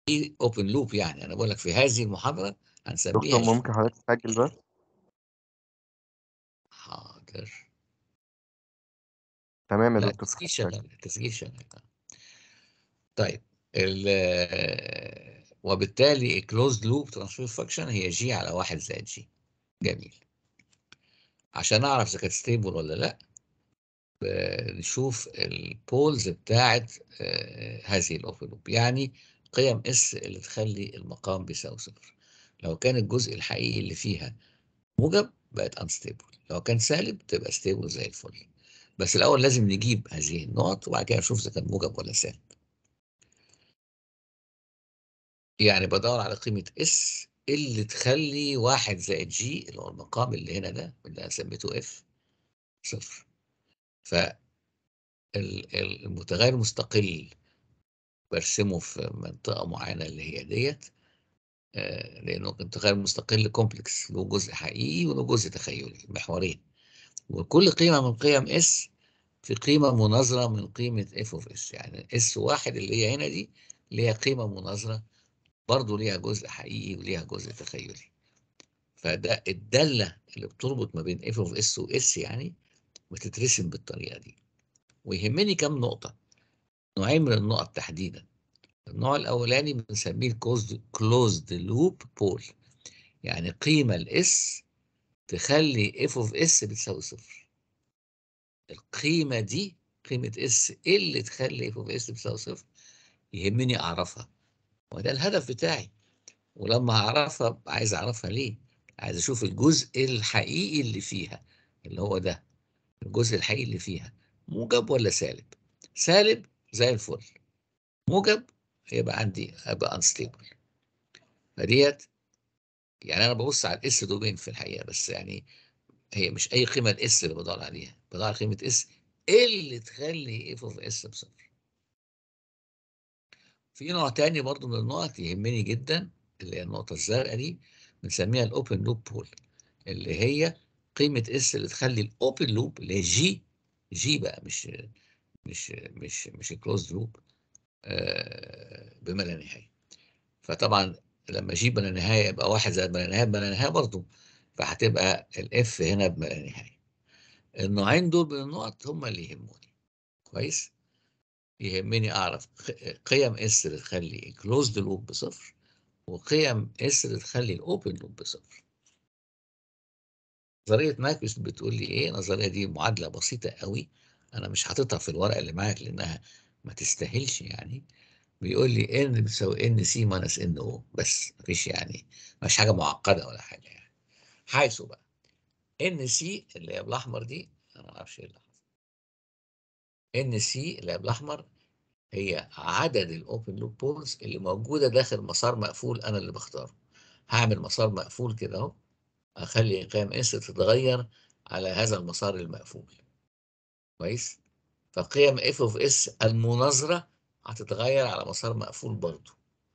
دي اوبن لوب يعني انا بقول لك في هذه المحاضره هنسميها دكتور جي. ممكن حضرتك تسجل بس حاضر تمام يا لا دكتور التسجيل سجل. شغال التسجيل شغال طيب ال- وبالتالي closed loop transfer function هي جي على واحد زائد جي جميل عشان اعرف اذا كانت ستيبل ولا لا ب- نشوف البولز بتاعت آه، هذه الاوبن لوب يعني قيم اس اللي تخلي المقام بيساوي صفر لو كان الجزء الحقيقي اللي فيها موجب بقت انستيبل لو كان سالب تبقى ستيبل زي الفل بس الاول لازم نجيب هذه النقط وبعد كده نشوف اذا كان موجب ولا سالب يعني بدور على قيمة اس اللي تخلي واحد زائد جي اللي هو المقام اللي هنا ده اللي انا سميته اف صفر ف ال- ال- المتغير المستقل برسمه في منطقة معينة اللي هي ديت آه، لأنه متغير مستقل كومبلكس له جزء حقيقي وله جزء تخيلي محورين وكل قيمة من قيم اس في قيمة مناظرة من قيمة اف اوف اس يعني اس واحد اللي هي هنا دي اللي هي قيمة مناظرة برضه ليها جزء حقيقي وليها جزء تخيلي فده الدالة اللي بتربط ما بين اف اوف اس واس يعني بتترسم بالطريقة دي ويهمني كم نقطة نوعين من النقط تحديدا النوع الأولاني بنسميه كلوزد لوب بول يعني قيمة الاس تخلي اف اوف اس بتساوي صفر القيمة دي قيمة اس اللي تخلي اف اوف اس بتساوي صفر يهمني أعرفها وده الهدف بتاعي ولما هعرفها عايز أعرفها ليه عايز أشوف الجزء الحقيقي اللي فيها اللي هو ده الجزء الحقيقي اللي فيها موجب ولا سالب سالب زي الفل موجب يبقى عندي ابقى انستيبل فديت يعني انا ببص على الاس دومين في الحقيقه بس يعني هي مش اي قيمه الاس اللي بدور عليها بدور على قيمه اس اللي تخلي اف اوف اس بصفر في نوع تاني برضو من النقط يهمني جدا اللي هي النقطه الزرقاء دي بنسميها الاوبن لوب بول اللي هي قيمه اس اللي تخلي الاوبن لوب اللي هي جي جي بقى مش مش مش مش كلوز لوب بما لا نهايه فطبعا لما اجيب بلا نهايه يبقى واحد زائد بلا نهايه بلا نهايه برضه فهتبقى الاف هنا بلا نهايه النوعين دول من النقط هم اللي يهموني كويس يهمني اعرف ق- قيم اس اللي تخلي كلوزد لوب بصفر وقيم اس اللي تخلي الاوبن لوب بصفر نظريه ماكوس بتقول لي ايه النظريه دي معادله بسيطه قوي انا مش حاططها في الورقه اللي معاك لانها ما تستاهلش يعني بيقول لي ان بتساوي ان سي ماينس ان او بس مفيش يعني مش حاجه معقده ولا حاجه يعني حيث بقى ان سي اللي هي بالاحمر دي انا ما اعرفش ايه اللي حصل ان سي اللي هي بالاحمر هي عدد الاوبن لوب بولز اللي موجوده داخل مسار مقفول انا اللي بختاره هعمل مسار مقفول كده اهو اخلي قيم اس تتغير على هذا المسار المقفول كويس فقيم اف اوف اس المناظره هتتغير على مسار مقفول برضه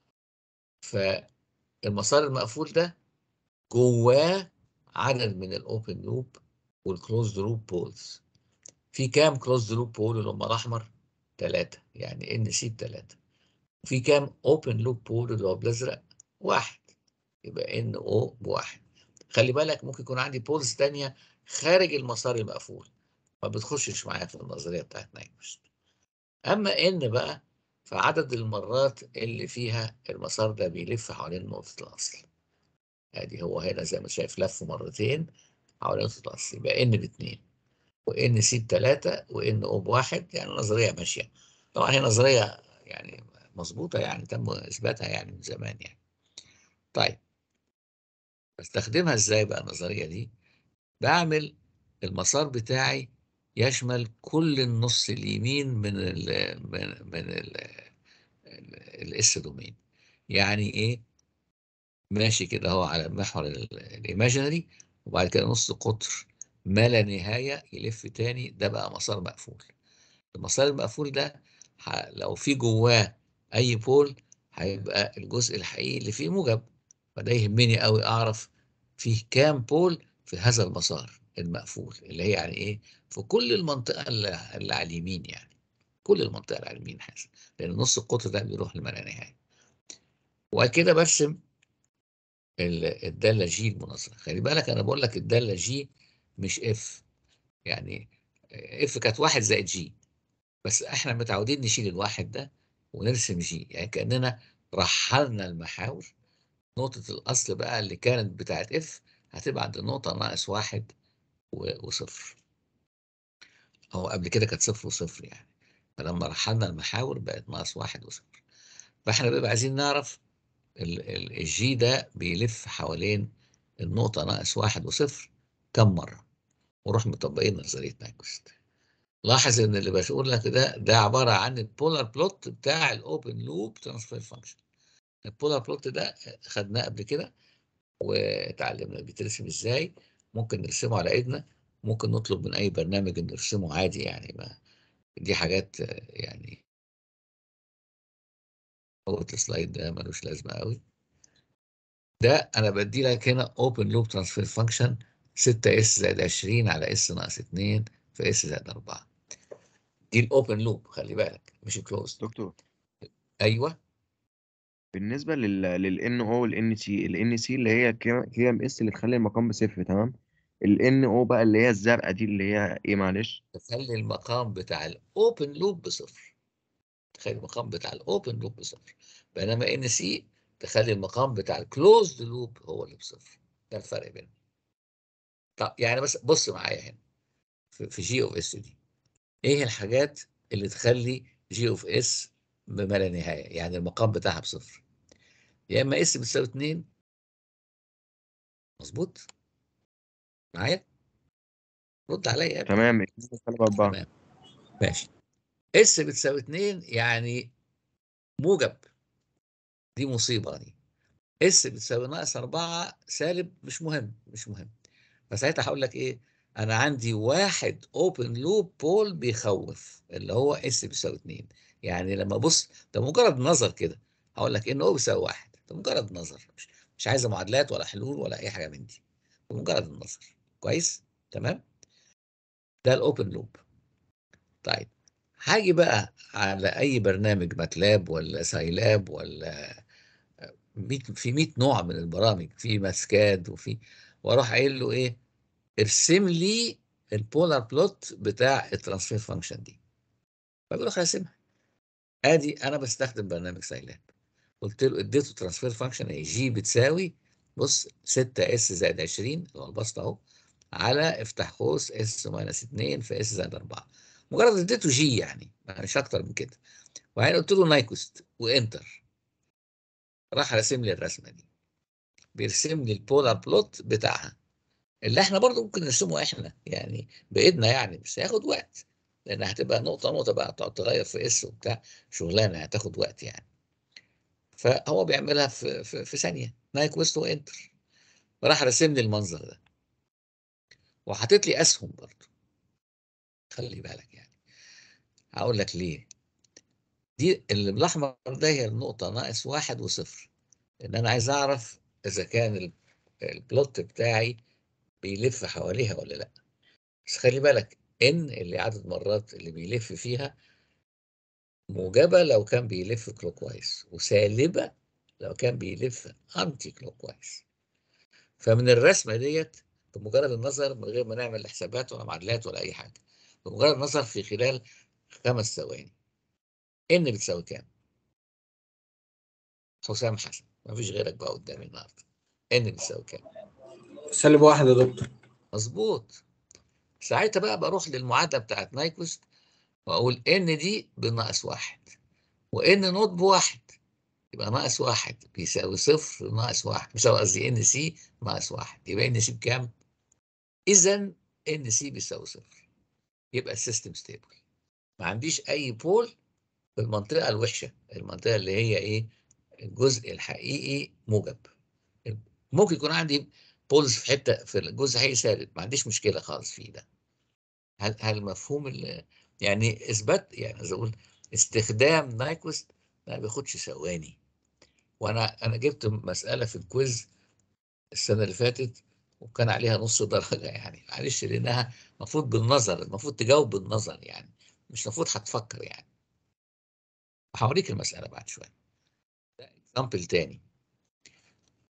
فالمسار المقفول ده جواه عدد من الاوبن لوب والكلوزد لوب بولز في كام كلوزد لوب بول اللي هم الاحمر ثلاثة يعني ان سي بثلاثة وفي كام اوبن لوب بول اللي هو بالازرق واحد يبقى ان او بواحد خلي بالك ممكن يكون عندي بولز تانية خارج المسار المقفول ما بتخشش معايا في النظرية بتاعت نايكوست اما ان بقى فعدد المرات اللي فيها المسار ده بيلف حوالين نقطة الأصل ادي هو هنا زي ما شايف لف مرتين حوالين نقطة الأصل يبقى ان باتنين وان سي بتلاتة وان او بواحد يعني نظرية ماشية طبعا هي نظرية يعني مظبوطة يعني تم إثباتها يعني من زمان يعني طيب بستخدمها ازاي بقى النظرية دي بعمل المسار بتاعي يشمل كل النص اليمين من ال من من الاس دومين يعني ايه ماشي كده هو على المحور الايماجينري وبعد كده نص قطر ما لا نهايه يلف تاني ده بقى مسار مقفول المسار المقفول ده ح- لو في جواه اي بول هيبقى الجزء الحقيقي اللي فيه موجب فده يهمني قوي اعرف فيه كام بول في هذا المسار المقفول اللي هي يعني ايه في كل المنطقه اللي, اللي على اليمين يعني كل المنطقه اللي على اليمين حاسس لان نص القطر ده بيروح لما لا نهايه وبعد كده برسم ال- الداله جي المناظره خلي بالك انا بقول لك الداله جي مش اف يعني اف كانت واحد زائد جي بس احنا متعودين نشيل الواحد ده ونرسم جي يعني كاننا رحلنا المحاور نقطه الاصل بقى اللي كانت بتاعت اف هتبقى عند النقطه ناقص واحد و- وصفر هو قبل كده كانت صفر وصفر يعني فلما رحلنا المحاور بقت ناقص واحد وصفر فاحنا بقى عايزين نعرف ال- ال- الجي ده بيلف حوالين النقطة ناقص واحد وصفر كم مرة ونروح مطبقين نظرية نايكوست لاحظ ان اللي بقول لك ده ده عبارة عن البولار بلوت بتاع الاوبن لوب ترانسفير فانكشن البولار بلوت ده خدناه قبل كده وتعلمنا بيترسم ازاي ممكن نرسمه على ايدنا ممكن نطلب من اي برنامج انه يرسمه عادي يعني ما دي حاجات آه، يعني هو السلايد ده ملوش لازمه قوي ده انا بدي لك هنا اوبن لوب ترانسفير فانكشن 6 اس زائد 20 على اس ناقص 2 في اس زائد 4 دي الاوبن لوب خلي بالك مش كلوز دكتور ايوه بالنسبة لل لل N O وال N C ال N C اللي هي كي ام اس اللي تخلي المقام بصفر تمام ال N O بقى اللي هي الزرقاء دي اللي هي ايه معلش تخلي المقام بتاع الاوبن لوب بصفر تخلي المقام بتاع الاوبن لوب بصفر بينما ان سي تخلي المقام بتاع الكلوزد لوب هو اللي بصفر ده الفرق بينهم طب يعني بس بص معايا هنا في في جي اوف اس دي ايه الحاجات اللي تخلي جي اوف اس بما لا نهايه يعني المقام بتاعها بصفر يا اما اس بتساوي 2 مظبوط معايا رد عليا يا ابني تمام اتنين سالب أربعة تمام ماشي اس بتساوي 2 يعني موجب دي مصيبه دي اس بتساوي ناقص 4 سالب مش مهم مش مهم فساعتها هقول لك ايه انا عندي واحد اوبن لوب بول بيخوف اللي هو اس بيساوي 2 يعني لما ابص ده مجرد نظر كده هقول لك ان او بيساوي واحد ده مجرد نظر مش مش عايزه معادلات ولا حلول ولا اي حاجه من دي بمجرد النظر كويس تمام ده الاوبن لوب طيب هاجي بقى على اي برنامج ماتلاب ولا سايلاب ولا 100 في 100 نوع من البرامج في ماسكاد وفي واروح قايل له ايه ارسم لي البولار بلوت بتاع الترانسفير فانكشن دي فبيقول لك راسمها ادي انا بستخدم برنامج سايلاب قلت له اديته ترانسفير فانكشن اهي جي بتساوي بص 6 اس زائد 20 اللي هو البسط اهو على افتح قوس اس ماينس 2 في اس زائد 4 مجرد اديته جي يعني مش اكتر من كده وبعدين قلت له نايكوست وانتر راح راسم لي الرسمه دي بيرسم لي البولار بلوت بتاعها اللي احنا برضو ممكن نرسمه احنا يعني بايدنا يعني بس هياخد وقت لان هتبقى نقطه نقطه بقى تقعد تغير في اس وبتاع شغلانه هتاخد وقت يعني فهو بيعملها في في, في ثانيه نايكوست وانتر راح راسم لي المنظر ده وحاطط لي اسهم برضو خلي بالك يعني هقول لك ليه دي اللي بالاحمر ده هي النقطه ناقص واحد وصفر ان انا عايز اعرف اذا كان ال- البلوت بتاعي بيلف حواليها ولا لا بس خلي بالك ان اللي عدد مرات اللي بيلف فيها موجبة لو كان بيلف كلوك وايز وسالبة لو كان بيلف انتي كلوك وايز فمن الرسمة ديت بمجرد النظر من غير ما نعمل حسابات ولا معادلات ولا أي حاجة بمجرد النظر في خلال خمس ثواني ان بتساوي كام؟ حسام حسن مفيش غيرك بقى قدامي النهارده ان بتساوي كام؟ سالب واحد يا دكتور مظبوط ساعتها بقى بروح للمعادله بتاعت نايكوست واقول ان دي بناقص واحد وان نوت بواحد يبقى ناقص واحد بيساوي صفر ناقص واحد مش قصدي ان سي ناقص واحد يبقى ان سي بكام؟ اذا ان سي بيساوي صفر يبقى السيستم ستيبل ما عنديش اي بول في المنطقه الوحشه المنطقه اللي هي ايه؟ الجزء الحقيقي موجب ممكن يكون عندي بولز في حته في الجزء الحقيقي ثابت ما عنديش مشكله خالص فيه ده هل هل مفهوم ال- يعني اثبات يعني زي اقول استخدام نايكوست ما بياخدش ثواني وانا انا جبت مساله في الكويز السنه اللي فاتت وكان عليها نص درجه يعني معلش لانها المفروض بالنظر المفروض تجاوب بالنظر يعني مش المفروض هتفكر يعني هوريك المساله بعد شويه ده اكزامبل تاني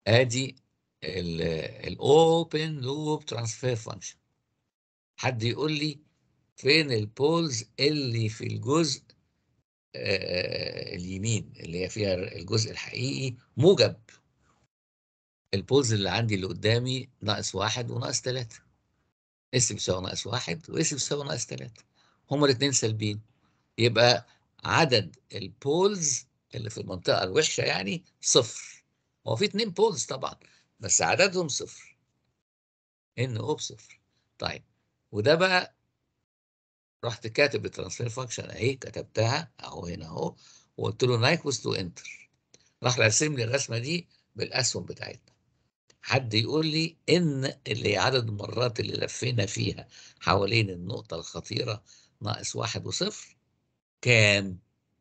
ادي الاوبن لوب ترانسفير فانكشن حد يقول لي فين البولز اللي في الجزء آه، اليمين اللي هي فيها الجزء الحقيقي موجب البولز اللي عندي اللي قدامي ناقص واحد وناقص ثلاثة اس بيساوي ناقص واحد واس بيساوي ناقص ثلاثة هما الاثنين سالبين يبقى عدد البولز اللي في المنطقة الوحشة يعني صفر هو في اتنين بولز طبعا بس عددهم صفر ان او بصفر طيب وده بقى رحت كاتب الترانسفير فانكشن اهي كتبتها اهو هنا اهو وقلت له نايكوس تو انتر راح راسم لي الرسمه دي بالاسهم بتاعتنا حد يقول لي ان اللي هي عدد المرات اللي لفينا فيها حوالين النقطه الخطيره ناقص واحد وصفر كام؟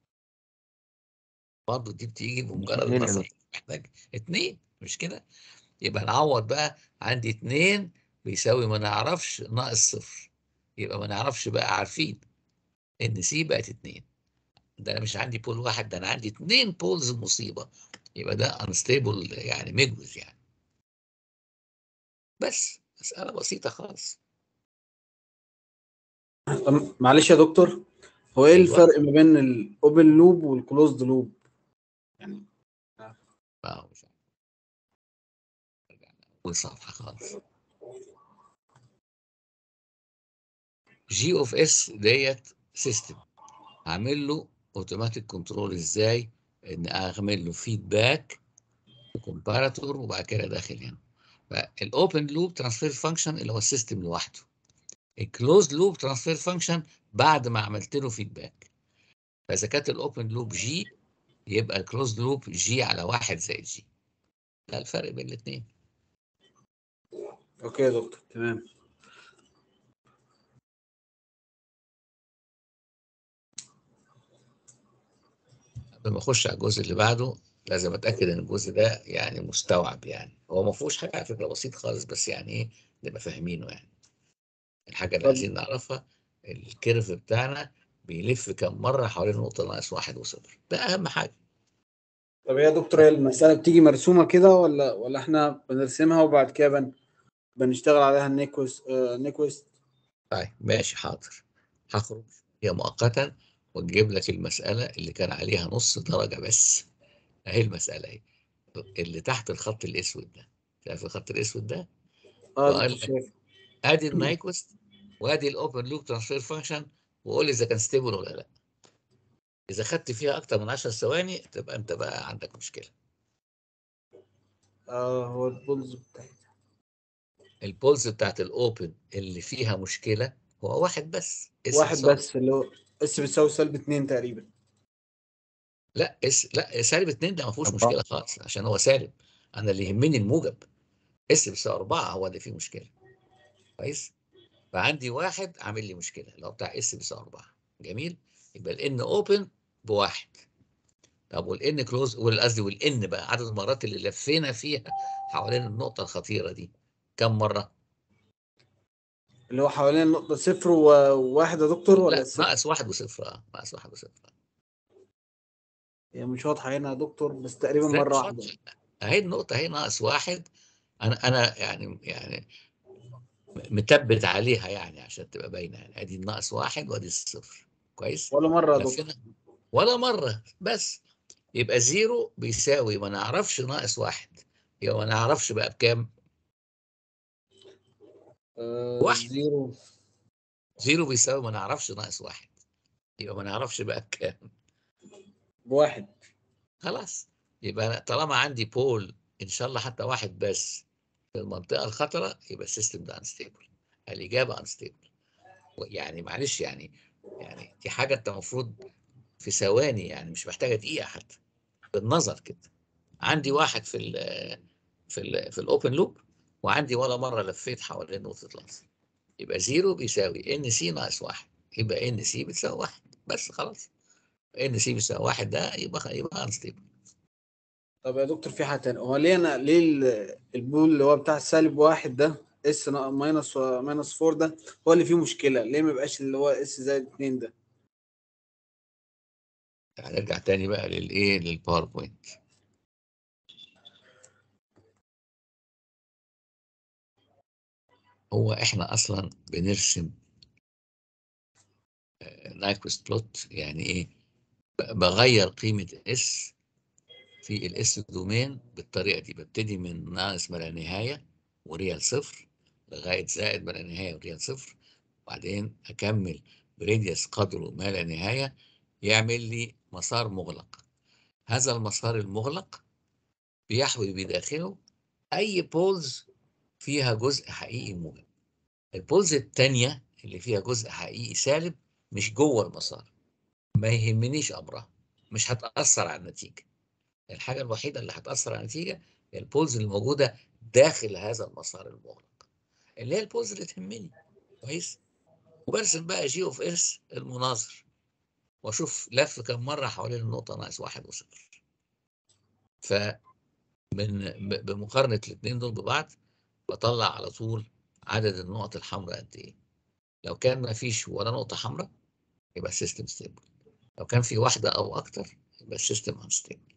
برضه دي بتيجي بمجرد اتنين يا النظر محتاج اتنين مش كده؟ يبقى نعوض بقى عندي اتنين بيساوي ما نعرفش ناقص صفر يبقى ما نعرفش بقى عارفين ان سي بقت اتنين ده انا مش عندي بول واحد ده انا عندي اتنين بولز مصيبه يبقى ده انستيبل يعني مجوز يعني بس مساله بسيطه خالص طب معلش يا دكتور هو ايه أيوة. الفرق ما بين الاوبن لوب والكلوزد لوب يعني ما هو مش عارف أرجع لأول صفحه خالص جي اوف اس ديت سيستم هعمل له اوتوماتيك كنترول ازاي ان اعمل له فيدباك وكومباراتور وبعد كده داخل هنا فالاوبن لوب ترانسفير فانكشن اللي هو السيستم لوحده الكلوز لوب ترانسفير فانكشن بعد ما عملت له فيدباك فاذا كانت الاوبن لوب جي يبقى الكلوز لوب جي على واحد زائد جي ده الفرق بين الاثنين اوكي يا دكتور تمام قبل ما اخش على الجزء اللي بعده لازم اتاكد ان الجزء ده يعني مستوعب يعني هو ما فيهوش حاجه على فكره بسيط خالص بس يعني ايه نبقى فاهمينه يعني الحاجه اللي طب- عايزين نعرفها الكيرف بتاعنا بيلف كم مره حوالين نقطه ناقص واحد وصفر ده اهم حاجه طب يا دكتور هي المسألة بتيجي مرسومة كده ولا ولا احنا بنرسمها وبعد كده بن... بنشتغل عليها النيكوست آه نيكوست طيب ماشي حاضر هخرج هي مؤقتا وتجيب لك المساله اللي كان عليها نص درجه بس اهي المساله اهي اللي تحت الخط الاسود ده شايف الخط الاسود ده اه وقال دكتور لك شايف ادي النايكوست وادي الاوبن لوب ترانسفير فانكشن وقول لي اذا كان ستيبل ولا لا اذا خدت فيها اكتر من 10 ثواني تبقى انت بقى عندك مشكله اه هو البولز بتاعتها البولز بتاعت الاوبن اللي فيها مشكله هو واحد بس اس واحد بيساوي- بس اللي هو اس بتساوي سالب اتنين تقريبا لا اس لا سالب اتنين ده ما فيهوش أربعة. مشكله خالص عشان هو سالب انا اللي يهمني الموجب اس بيساوي 4 هو اللي فيه مشكله كويس فعندي واحد عامل لي مشكله اللي هو بتاع اس بيساوي 4 جميل يبقى الان اوبن بواحد طب والان كلوز قصدي والان بقى عدد المرات اللي لفينا فيها حوالين النقطه الخطيره دي كم مره؟ اللي هو حوالين النقطة صفر وواحد يا دكتور ولا لا الصفر؟ ناقص واحد وصفر اه ناقص واحد وصفر هي مش واضحة هنا يا دكتور بس تقريبا لا، مرة مش واحدة واضحة. اهي النقطه اهي ناقص واحد انا انا يعني يعني متبت عليها يعني عشان تبقى باينه يعني ادي الناقص واحد وادي الصفر كويس؟ ولا مرة يا دكتور لفينا ولا مره بس يبقى زيرو بيساوي ما نعرفش ناقص واحد يبقى ما نعرفش بقى بكام؟ آه واحد. زيرو زيرو بيساوي ما نعرفش ناقص واحد يبقى ما نعرفش بقى بكام بواحد خلاص يبقى أنا طالما عندي بول ان شاء الله حتى واحد بس في المنطقه الخطره يبقى السيستم ده انستيبل الاجابه انستيبل يعني معلش يعني يعني دي حاجه انت المفروض في ثواني يعني مش محتاجه دقيقه حتى بالنظر كده عندي واحد في ال في ال في الاوبن لوب وعندي ولا مره لفيت حوالين نقطه لانس يبقى زيرو بيساوي ان سي ناقص واحد يبقى ان سي بتساوي واحد بس خلاص ان سي بيساوي واحد ده يبقى يبقى انستيبل طب يا دكتور في حاجة تانية هو ليه انا ليه ال- البول اللي هو بتاع سالب واحد ده اس ماينس ماينس 4 ده هو اللي فيه مشكلة ليه ما يبقاش اللي هو اس زائد اتنين ده هنرجع تاني بقى للايه للباوربوينت هو احنا اصلا بنرسم نايكوست بلوت يعني ايه ب- بغير قيمة اس في الاس دومين بالطريقة دي ببتدي من ناقص ما لا نهاية وريال صفر لغاية زائد ما لا نهاية وريال صفر وبعدين أكمل بريديوس قدره ما لا نهاية يعمل لي مسار مغلق هذا المسار المغلق بيحوي بداخله أي بولز فيها جزء حقيقي موجب البولز التانية اللي فيها جزء حقيقي سالب مش جوه المسار ما يهمنيش أمرها مش هتأثر على النتيجة الحاجة الوحيدة اللي هتأثر على النتيجة هي البولز اللي موجودة داخل هذا المسار المغلق اللي هي البولز اللي تهمني كويس وبرسم بقى جي اوف اس المناظر واشوف لف كم مرة حوالين النقطة ناقص واحد وصفر ف من ب- بمقارنة الاثنين دول ببعض بطلع على طول عدد النقط الحمراء قد ايه لو كان ما فيش ولا نقطة حمراء يبقى السيستم ستيبل لو كان في واحدة أو أكتر يبقى السيستم انستيبل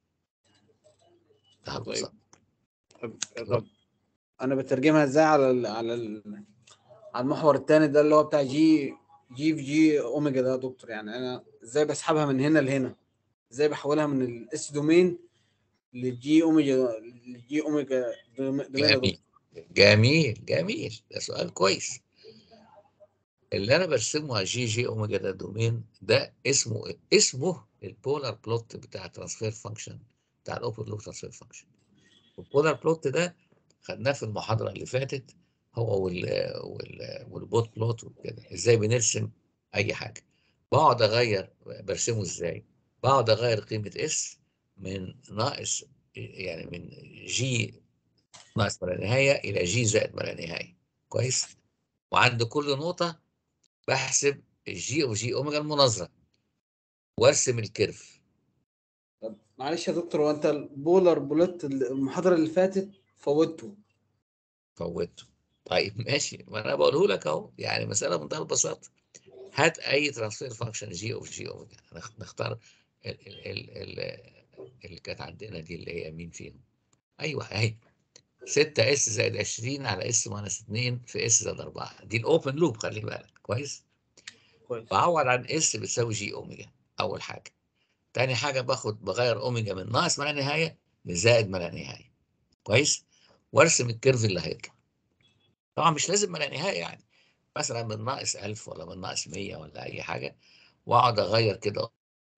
ده طيب. بالظبط طب طب انا بترجمها ازاي على ال على ال على المحور الثاني ده اللي هو بتاع جي جي في جي اوميجا ده يا دكتور يعني انا ازاي بسحبها من هنا لهنا ازاي بحولها من الاس دومين للجي اوميجا للجي اوميجا دوم- دومين يا جميل دكتور جميل جميل ده سؤال كويس اللي انا برسمه على جي جي اوميجا ده دومين ده اسمه اسمه البولار بلوت بتاع الترانسفير فانكشن بتاع الاوبن لوب ترانسفير فانكشن البولار بلوت ده خدناه في المحاضره اللي فاتت هو وال وال والبوت بلوت وكده ازاي بنرسم اي حاجه بقعد اغير برسمه ازاي بقعد اغير قيمه اس من ناقص يعني من جي ناقص ما لا نهايه الى جي زائد ما لا نهايه كويس وعند كل نقطه بحسب الجي او جي اوميجا المناظره وارسم الكيرف طب معلش يا دكتور هو انت البولار بولت المحاضره اللي فاتت فوتته فوتته طيب ماشي ما انا بقوله لك اهو يعني مساله بمنتهى البساطه هات اي ترانسفير فانكشن جي اوف جي اوميجا نخ- نختار ال- ال- ال- ال- اللي كانت عندنا دي اللي هي مين فيهم ايوه اهي 6 اس زائد 20 على اس ماينس 2 في اس زائد 4 دي الاوبن لوب خلي بالك كويس كويس بعوض عن اس بتساوي جي اوميجا اول حاجه تاني حاجه باخد بغير اوميجا من ناقص ما لا نهايه لزائد ما لا نهايه كويس وارسم الكيرف اللي هيطلع طبعا مش لازم ما لا نهايه يعني مثلا من ناقص 1000 ولا من ناقص 100 ولا اي حاجه واقعد اغير كده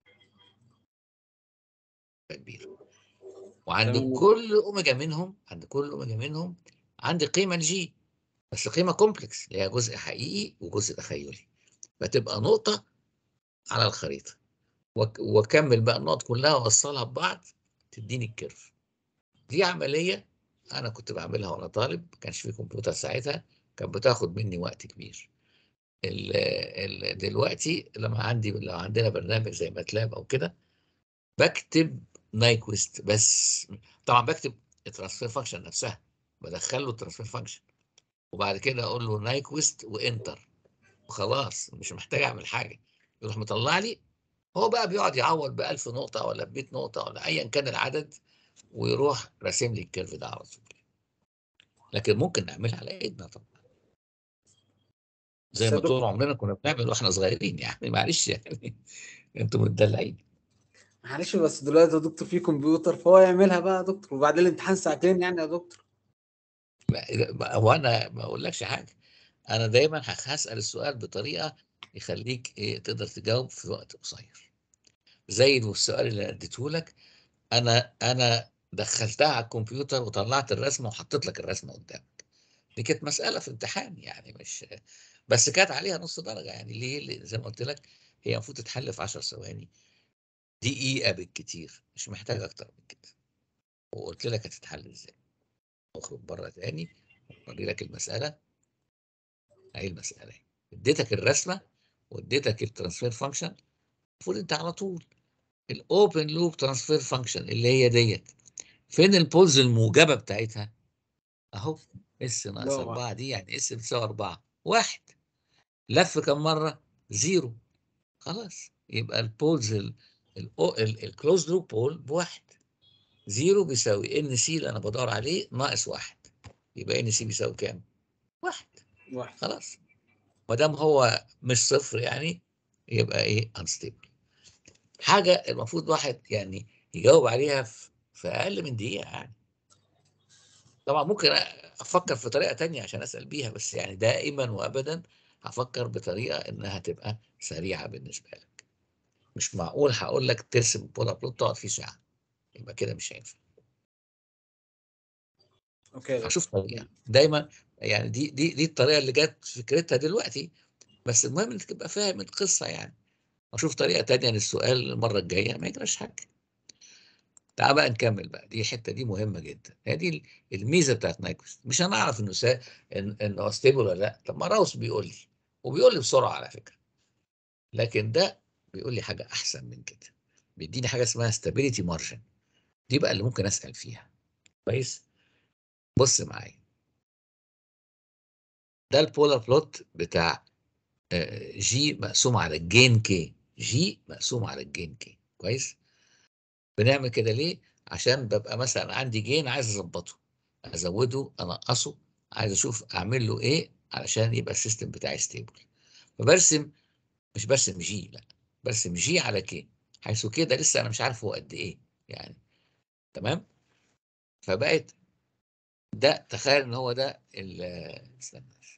كبير وعند تمام. كل اوميجا منهم عند كل اوميجا منهم عندي قيمه لجي بس قيمه كومبلكس اللي هي جزء حقيقي وجزء تخيلي فتبقى نقطه على الخريطه وك- واكمل بقى النقط كلها واوصلها ببعض تديني الكيرف دي عمليه انا كنت بعملها وانا طالب ما كانش في كمبيوتر ساعتها كانت بتاخد مني وقت كبير ال ال دلوقتي لما عندي لو عندنا برنامج زي ماتلاب او كده بكتب نايكويست بس طبعا بكتب الترانسفير فانكشن نفسها بدخل له الترانسفير فانكشن وبعد كده اقول له نايكويست وانتر وخلاص مش محتاج اعمل حاجه يروح مطلع لي هو بقى بيقعد يعوض ب 1000 نقطه ولا ب 100 نقطه ولا ايا كان العدد ويروح راسم لي الكيرف ده على طول لكن ممكن نعملها على ايدنا طبعا زي ما بس يا طول عمرنا كنا بنعمل واحنا صغيرين يعني معلش يعني انتوا متدلعين معلش بس دلوقتي يا دكتور في كمبيوتر فهو يعملها بقى يا دكتور وبعدين الامتحان ساعتين يعني يا دكتور ما- هو انا ما اقولكش حاجه انا دايما هخ- هسال السؤال بطريقه يخليك ايه تقدر تجاوب في وقت قصير زي السؤال اللي اديته لك انا انا دخلتها على الكمبيوتر وطلعت الرسمه وحطيت لك الرسمه قدامك دي كانت مساله في امتحان يعني مش بس كانت عليها نص درجه يعني ليه لأن زي ما قلت لك هي المفروض تتحل في 10 ثواني دقيقه بالكتير مش محتاج اكتر من كده وقلت لك هتتحل ازاي اخرج بره تاني اوري لك المساله اهي المساله اهي اديتك الرسمه واديتك الترانسفير فانكشن المفروض انت على طول الاوبن لوب ترانسفير فانكشن اللي هي ديت فين البولز الموجبه بتاعتها اهو اس ناقص لا، 4 دي يعني اس بتساوي 4 واحد لف كم مره زيرو خلاص يبقى البولز الكلوز لوب بول بواحد زيرو بيساوي ان سي اللي انا بدور عليه ناقص واحد يبقى ان سي بيساوي كام؟ واحد واحد خلاص ما دام هو مش صفر يعني يبقى ايه انستيبل حاجه المفروض واحد يعني يجاوب عليها في في اقل من دقيقه يعني طبعا ممكن افكر في طريقه تانية عشان اسال بيها بس يعني دائما وابدا هفكر بطريقه انها تبقى سريعه بالنسبه لك مش معقول هقول لك ترسم بولا بلوت تقعد فيه ساعه يبقى كده مش هينفع اوكي يا دكتور. هشوف طريقه دايما يعني دي دي دي الطريقه اللي جت فكرتها دلوقتي بس المهم انك تبقى فاهم القصه يعني اشوف طريقه تانية للسؤال المره الجايه ما يجراش حاجه تعال بقى نكمل بقى دي الحته دي مهمه جدا هي دي الميزه بتاعت نايكوست مش هنعرف انه سا... ان انه ستيبل ولا لا طب ما راوس بيقول لي وبيقول لي بسرعه على فكره لكن ده بيقول لي حاجه احسن من كده بيديني حاجه اسمها ستابيليتي مارجن دي بقى اللي ممكن اسال فيها كويس بص معايا ده البولار بلوت بتاع آه، جي مقسوم على الجين كي جي مقسوم على الجين كي كويس بنعمل كده ليه عشان ببقى مثلا عندي جين عايز اظبطه ازوده انقصه عايز اشوف اعمل له ايه علشان يبقى السيستم بتاعي ستيبل فبرسم مش برسم جي لا برسم جي على كي حيث كده لسه انا مش عارف هو قد ايه يعني تمام فبقت ده تخيل ان هو ده ال استنى بس.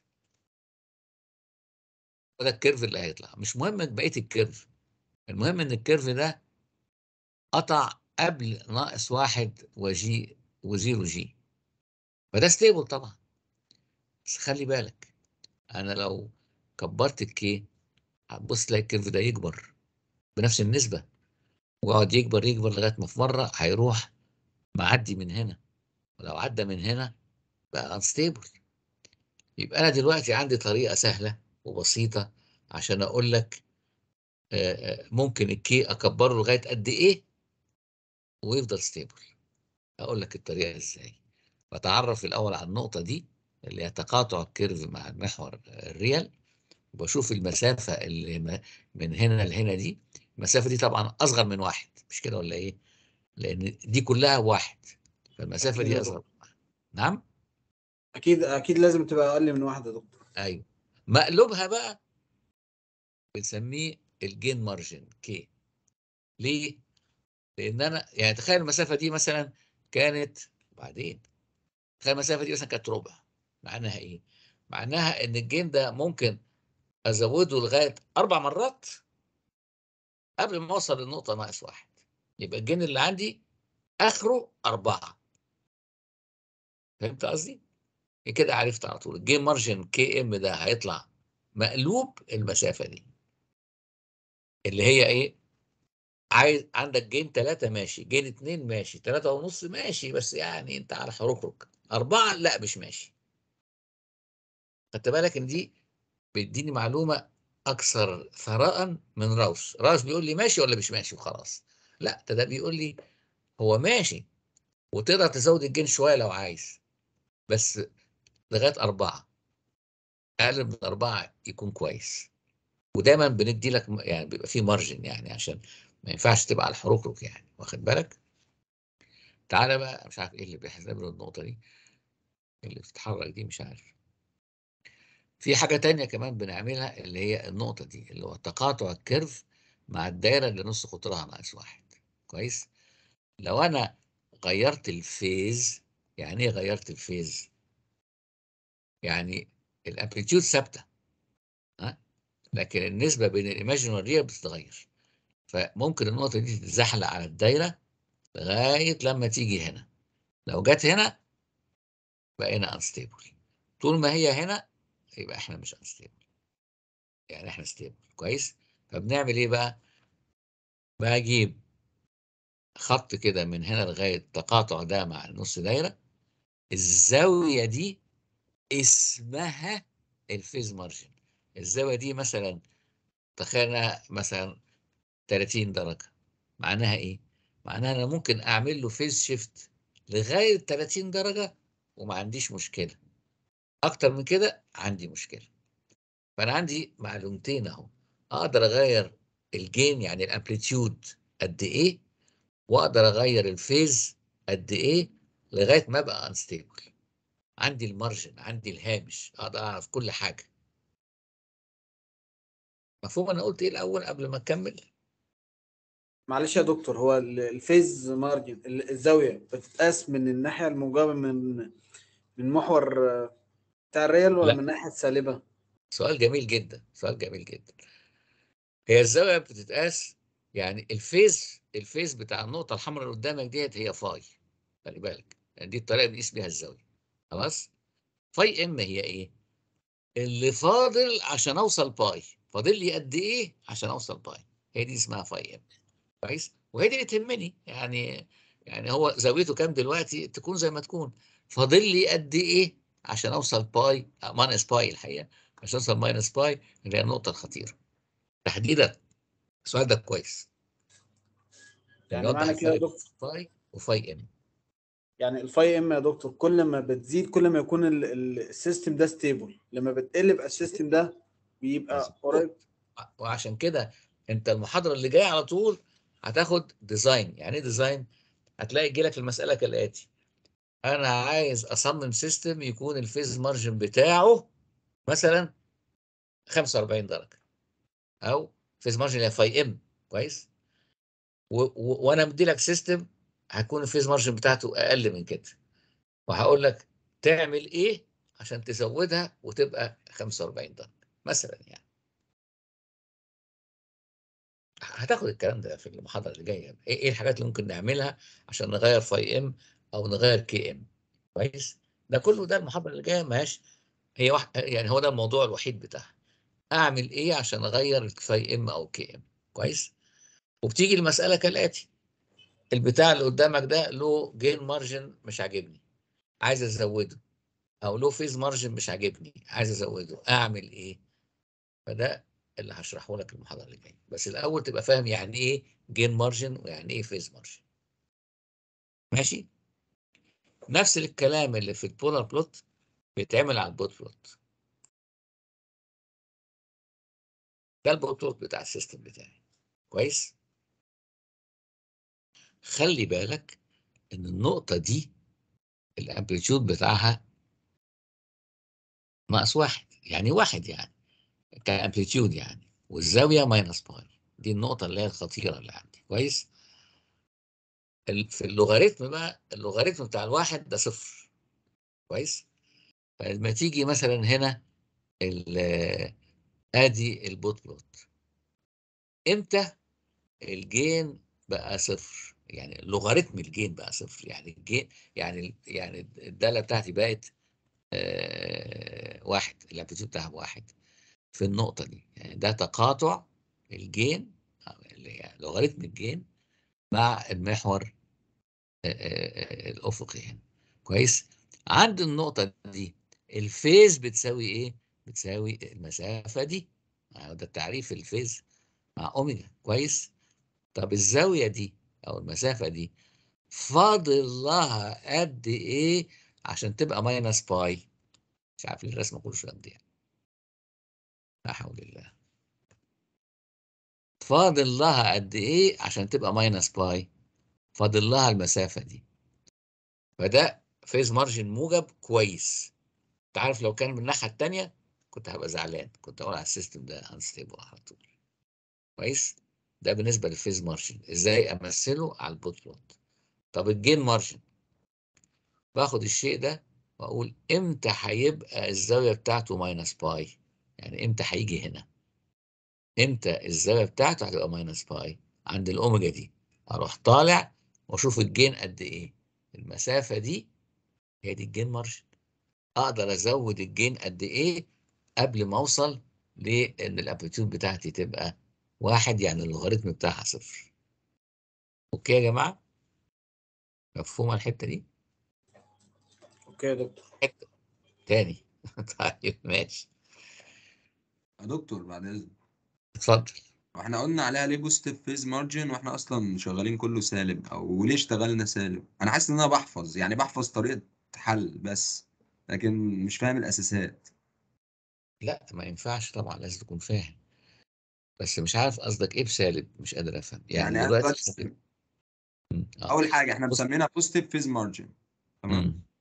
هو ده الكيرف اللي هيطلع مش مهم بقيه الكيرف المهم ان الكيرف ده قطع قبل ناقص واحد وجي وزيرو جي فده ستيبل طبعا بس خلي بالك انا لو كبرت الكي هتبص تلاقي الكيرف ده يكبر بنفس النسبه ويقعد يكبر يكبر لغايه ما في مره هيروح معدي من هنا ولو عدى من هنا بقى انستيبل يبقى انا دلوقتي عندي طريقه سهله وبسيطه عشان اقول لك آه، آه، ممكن الكي اكبره لغايه قد ايه ويفضل ستيبل اقول لك الطريقه ازاي بتعرف الاول على النقطه دي اللي هي تقاطع الكيرف مع المحور الريال وبشوف المسافه اللي م- من هنا لهنا دي المسافه دي طبعا اصغر من واحد مش كده ولا ايه لان دي كلها واحد فالمسافه أكيد دي يا اصغر نعم اكيد اكيد لازم تبقى اقل من واحد يا دكتور ايوه مقلوبها بقى بنسميه الجين مارجن كي ليه؟ لان انا يعني تخيل المسافه دي مثلا كانت بعدين تخيل المسافه دي مثلا كانت ربع معناها ايه؟ معناها ان الجين ده ممكن ازوده لغايه اربع مرات قبل ما اوصل للنقطه ناقص واحد يبقى الجين اللي عندي اخره اربعه فهمت قصدي؟ كده عرفت على طول الجين مارجن كي ام ده هيطلع مقلوب المسافه دي اللي هي ايه عايز عندك جين ثلاثة ماشي جين اتنين ماشي ثلاثة ونص ماشي بس يعني انت على حركرك أربعة لا مش ماشي خدت بالك ان دي بيديني معلومة أكثر ثراء من راوس راوس بيقول لي ماشي ولا مش ماشي وخلاص لا ده, ده بيقول لي هو ماشي وتقدر تزود الجين شوية لو عايز بس لغاية أربعة أقل من أربعة يكون كويس ودايما بندي لك م- يعني بيبقى فيه مارجن يعني عشان ما ينفعش تبقى على الحروكرك يعني واخد بالك تعالى بقى مش عارف ايه اللي بيحزم النقطة دي اللي بتتحرك دي مش عارف في حاجة تانية كمان بنعملها اللي هي النقطة دي اللي هو تقاطع الكيرف مع الدايرة اللي نص قطرها ناقص واحد كويس لو أنا غيرت الفيز يعني إيه غيرت الفيز؟ يعني الامبليتيود ثابتة ها لكن النسبة بين الايماجن والريال بتتغير فممكن النقطة دي تتزحلق على الدايرة لغاية لما تيجي هنا لو جت هنا بقينا انستيبل طول ما هي هنا يبقى احنا مش انستيبل يعني احنا ستيبل كويس فبنعمل ايه بقى بجيب خط كده من هنا لغايه التقاطع ده مع النص دايره الزاويه دي اسمها الفيز مارجن الزاويه دي مثلا تخيلنا مثلا 30 درجه معناها ايه معناها انا ممكن اعمل له فيز شيفت لغايه 30 درجه وما عنديش مشكله اكتر من كده عندي مشكله فانا عندي معلومتين اهو اقدر اغير الجين يعني الامبليتيود قد ايه واقدر اغير الفيز قد ايه لغايه ما ابقى انستيبل عندي المارجن عندي الهامش اقدر اعرف كل حاجه مفهوم انا قلت ايه الاول قبل ما اكمل معلش يا دكتور هو ال- الفيز مارجن ال- الزاويه بتتقاس من الناحيه الموجبه من من محور آه، بتاع الريال ولا لا. من الناحيه السالبه سؤال جميل جدا سؤال جميل جدا هي الزاويه بتتقاس يعني الفيز الفيز بتاع النقطه الحمراء اللي قدامك ديت هي فاي خلي بالك يعني دي الطريقه اللي بنقيس بيها الزاويه خلاص فاي ام هي ايه اللي فاضل عشان اوصل باي فاضل لي قد ايه عشان اوصل باي هي دي اسمها فاي ام كويس وهي دي اللي تهمني يعني يعني هو زاويته كام دلوقتي تكون زي ما تكون فاضل لي قد ايه عشان اوصل باي ماينس باي الحقيقه عشان اوصل ماينس باي اللي هي النقطه الخطيره تحديدا السؤال ده كويس يعني يوضح معنى كده يا الفرق دكتور بين فاي وفاي ام يعني الفاي ام يا دكتور كل ما بتزيد كل ما يكون ال- ال- السيستم ده ستيبل لما بتقل بقى السيستم ده بيبقى مظبوط. قريب وعشان كده انت المحاضره اللي جايه على طول هتاخد ديزاين يعني ايه ديزاين هتلاقي يجي المساله كالاتي انا عايز اصمم سيستم يكون الفيز مارجن بتاعه مثلا 45 درجه او فيز مارجن هي فاي ام كويس و- و- وانا مدي لك سيستم هيكون الفيز مارجن بتاعته اقل من كده وهقول لك تعمل ايه عشان تزودها وتبقى 45 درجه مثلا يعني هتاخد الكلام ده في المحاضره اللي جايه ايه إيه الحاجات اللي ممكن نعملها عشان نغير فاي ام او نغير كي ام كويس ده كله ده المحاضره اللي جايه ماهيش هي واحد يعني هو ده الموضوع الوحيد بتاعها اعمل ايه عشان اغير الفاي ام او كي ام كويس وبتيجي المساله كالاتي البتاع اللي قدامك ده له جين مارجن مش عاجبني عايز ازوده او له فيز مارجن مش عاجبني عايز ازوده اعمل ايه فده اللي هشرحه لك المحاضره اللي جايه بس الاول تبقى فاهم يعني ايه جين مارجن ويعني ايه فيز مارجن ماشي نفس الكلام اللي في البولار بلوت بيتعمل على البوت بلوت ده البوت بلوت بتاع السيستم بتاعي كويس خلي بالك ان النقطه دي الامبليتيود بتاعها ناقص واحد يعني واحد يعني كامبليتيود يعني والزاويه ماينس باي دي النقطه اللي هي الخطيره اللي عندي كويس ال- في اللوغاريتم بقى اللوغاريتم بتاع الواحد ده صفر كويس فلما تيجي مثلا هنا ال- ادي البوت بلوت امتى الجين بقى صفر يعني لوغاريتم الجين بقى صفر يعني الجين يعني يعني الداله بتاعتي بقت آه واحد الامبليتيود بتاعها واحد في النقطه دي يعني ده تقاطع الجين أو اللي هي لوغاريتم الجين مع المحور آه، آه، آه، الافقي هنا كويس عند النقطه دي الفيز بتساوي ايه بتساوي المسافه دي آه، ده التعريف الفيز مع اوميجا كويس طب الزاويه دي او المسافه دي فاضل لها قد ايه عشان تبقى ماينس باي مش عارف ليه الرسمه كله شويه قد ايه لا حول الله فاضل لها قد ايه عشان تبقى ماينس باي فاضل لها المسافه دي فده فيز مارجن موجب كويس انت عارف لو كان من الناحيه التانيه كنت هبقى زعلان كنت اقول على السيستم ده انستيبل على طول كويس ده بالنسبه للفيز مارجن ازاي امثله على البوت بلوت طب الجين مارجن باخد الشيء ده واقول امتى هيبقى الزاويه بتاعته ماينس باي يعني امتى هيجي هنا امتى الزاويه بتاعته هتبقى ماينس باي عند الاوميجا دي اروح طالع واشوف الجين قد ايه المسافه دي هي دي الجين مارجن اقدر ازود الجين قد ايه قبل ما اوصل لان الامبليتيود بتاعتي تبقى واحد يعني اللوغاريتم بتاعها صفر اوكي يا جماعه مفهومه الحته دي اوكي يا دكتور حته تاني طيب ماشي يا دكتور بعد اذنك اتفضل واحنا قلنا عليها ليه بوزيتيف فيز مارجن واحنا اصلا شغالين كله سالب او ليه اشتغلنا سالب انا حاسس ان انا بحفظ يعني بحفظ طريقة حل بس لكن مش فاهم الاساسات لا ما ينفعش طبعا لازم تكون فاهم بس مش عارف قصدك ايه بسالب مش قادر افهم يعني, يعني أنا دلوقتي دلوقتي مم. آه. اول حاجة احنا بص- مسمينها بوزيتيف فيز مارجن تمام مم.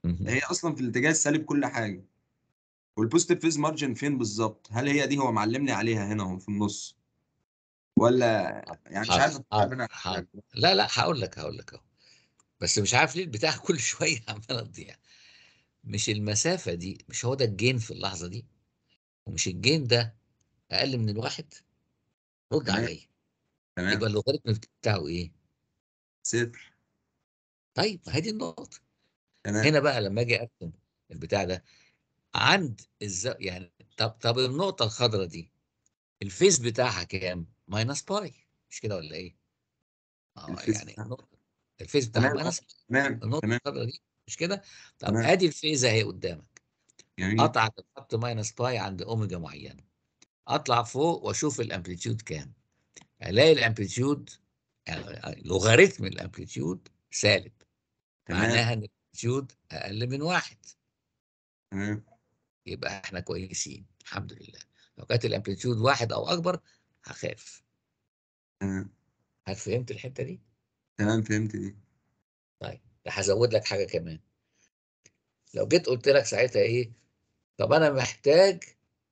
مهم. هي اصلا في الاتجاه السالب كل حاجه والبوزيتيف فيز مارجن فين بالظبط هل هي دي هو معلمني عليها هنا اهو في النص ولا يعني مش عارف حاضر أفرق بينها حاضر عن حاضر لا لا هقول لك هقول لك اهو بس مش عارف ليه البتاع كل شويه عماله تضيع مش المسافه دي مش هو ده الجين في اللحظه دي ومش الجين ده اقل من الواحد رد تمام عليا تمام يبقى اللوغاريتم بتاعه ايه صفر طيب ما هي دي النقطه تمام هنا بقى لما اجي ارسم البتاع ده عند الز... يعني طب طب النقطه الخضراء دي الفيس بتاعها كام ماينس باي مش كده ولا ايه اه الفيس يعني بتاعها النقطه الفيس بتاعها تمام اه ماينس تمام النقطه تمام الخضراء دي مش كده طب تمام ادي الفيز اهي قدامك جميل قطعت الخط ماينس باي عند اوميجا معينه اطلع فوق واشوف الامبليتيود كام الاقي الامبليتيود يعني لوغاريتم الامبليتيود سالب تمام معناها ان الامبليتيود اقل من واحد تمام يبقى احنا كويسين الحمد لله لو كانت الامبليتيود واحد او اكبر هخاف تمام هل فهمت الحته دي؟ تمام فهمت دي طيب ده هزود لك حاجه كمان لو جيت قلت لك ساعتها ايه طب انا محتاج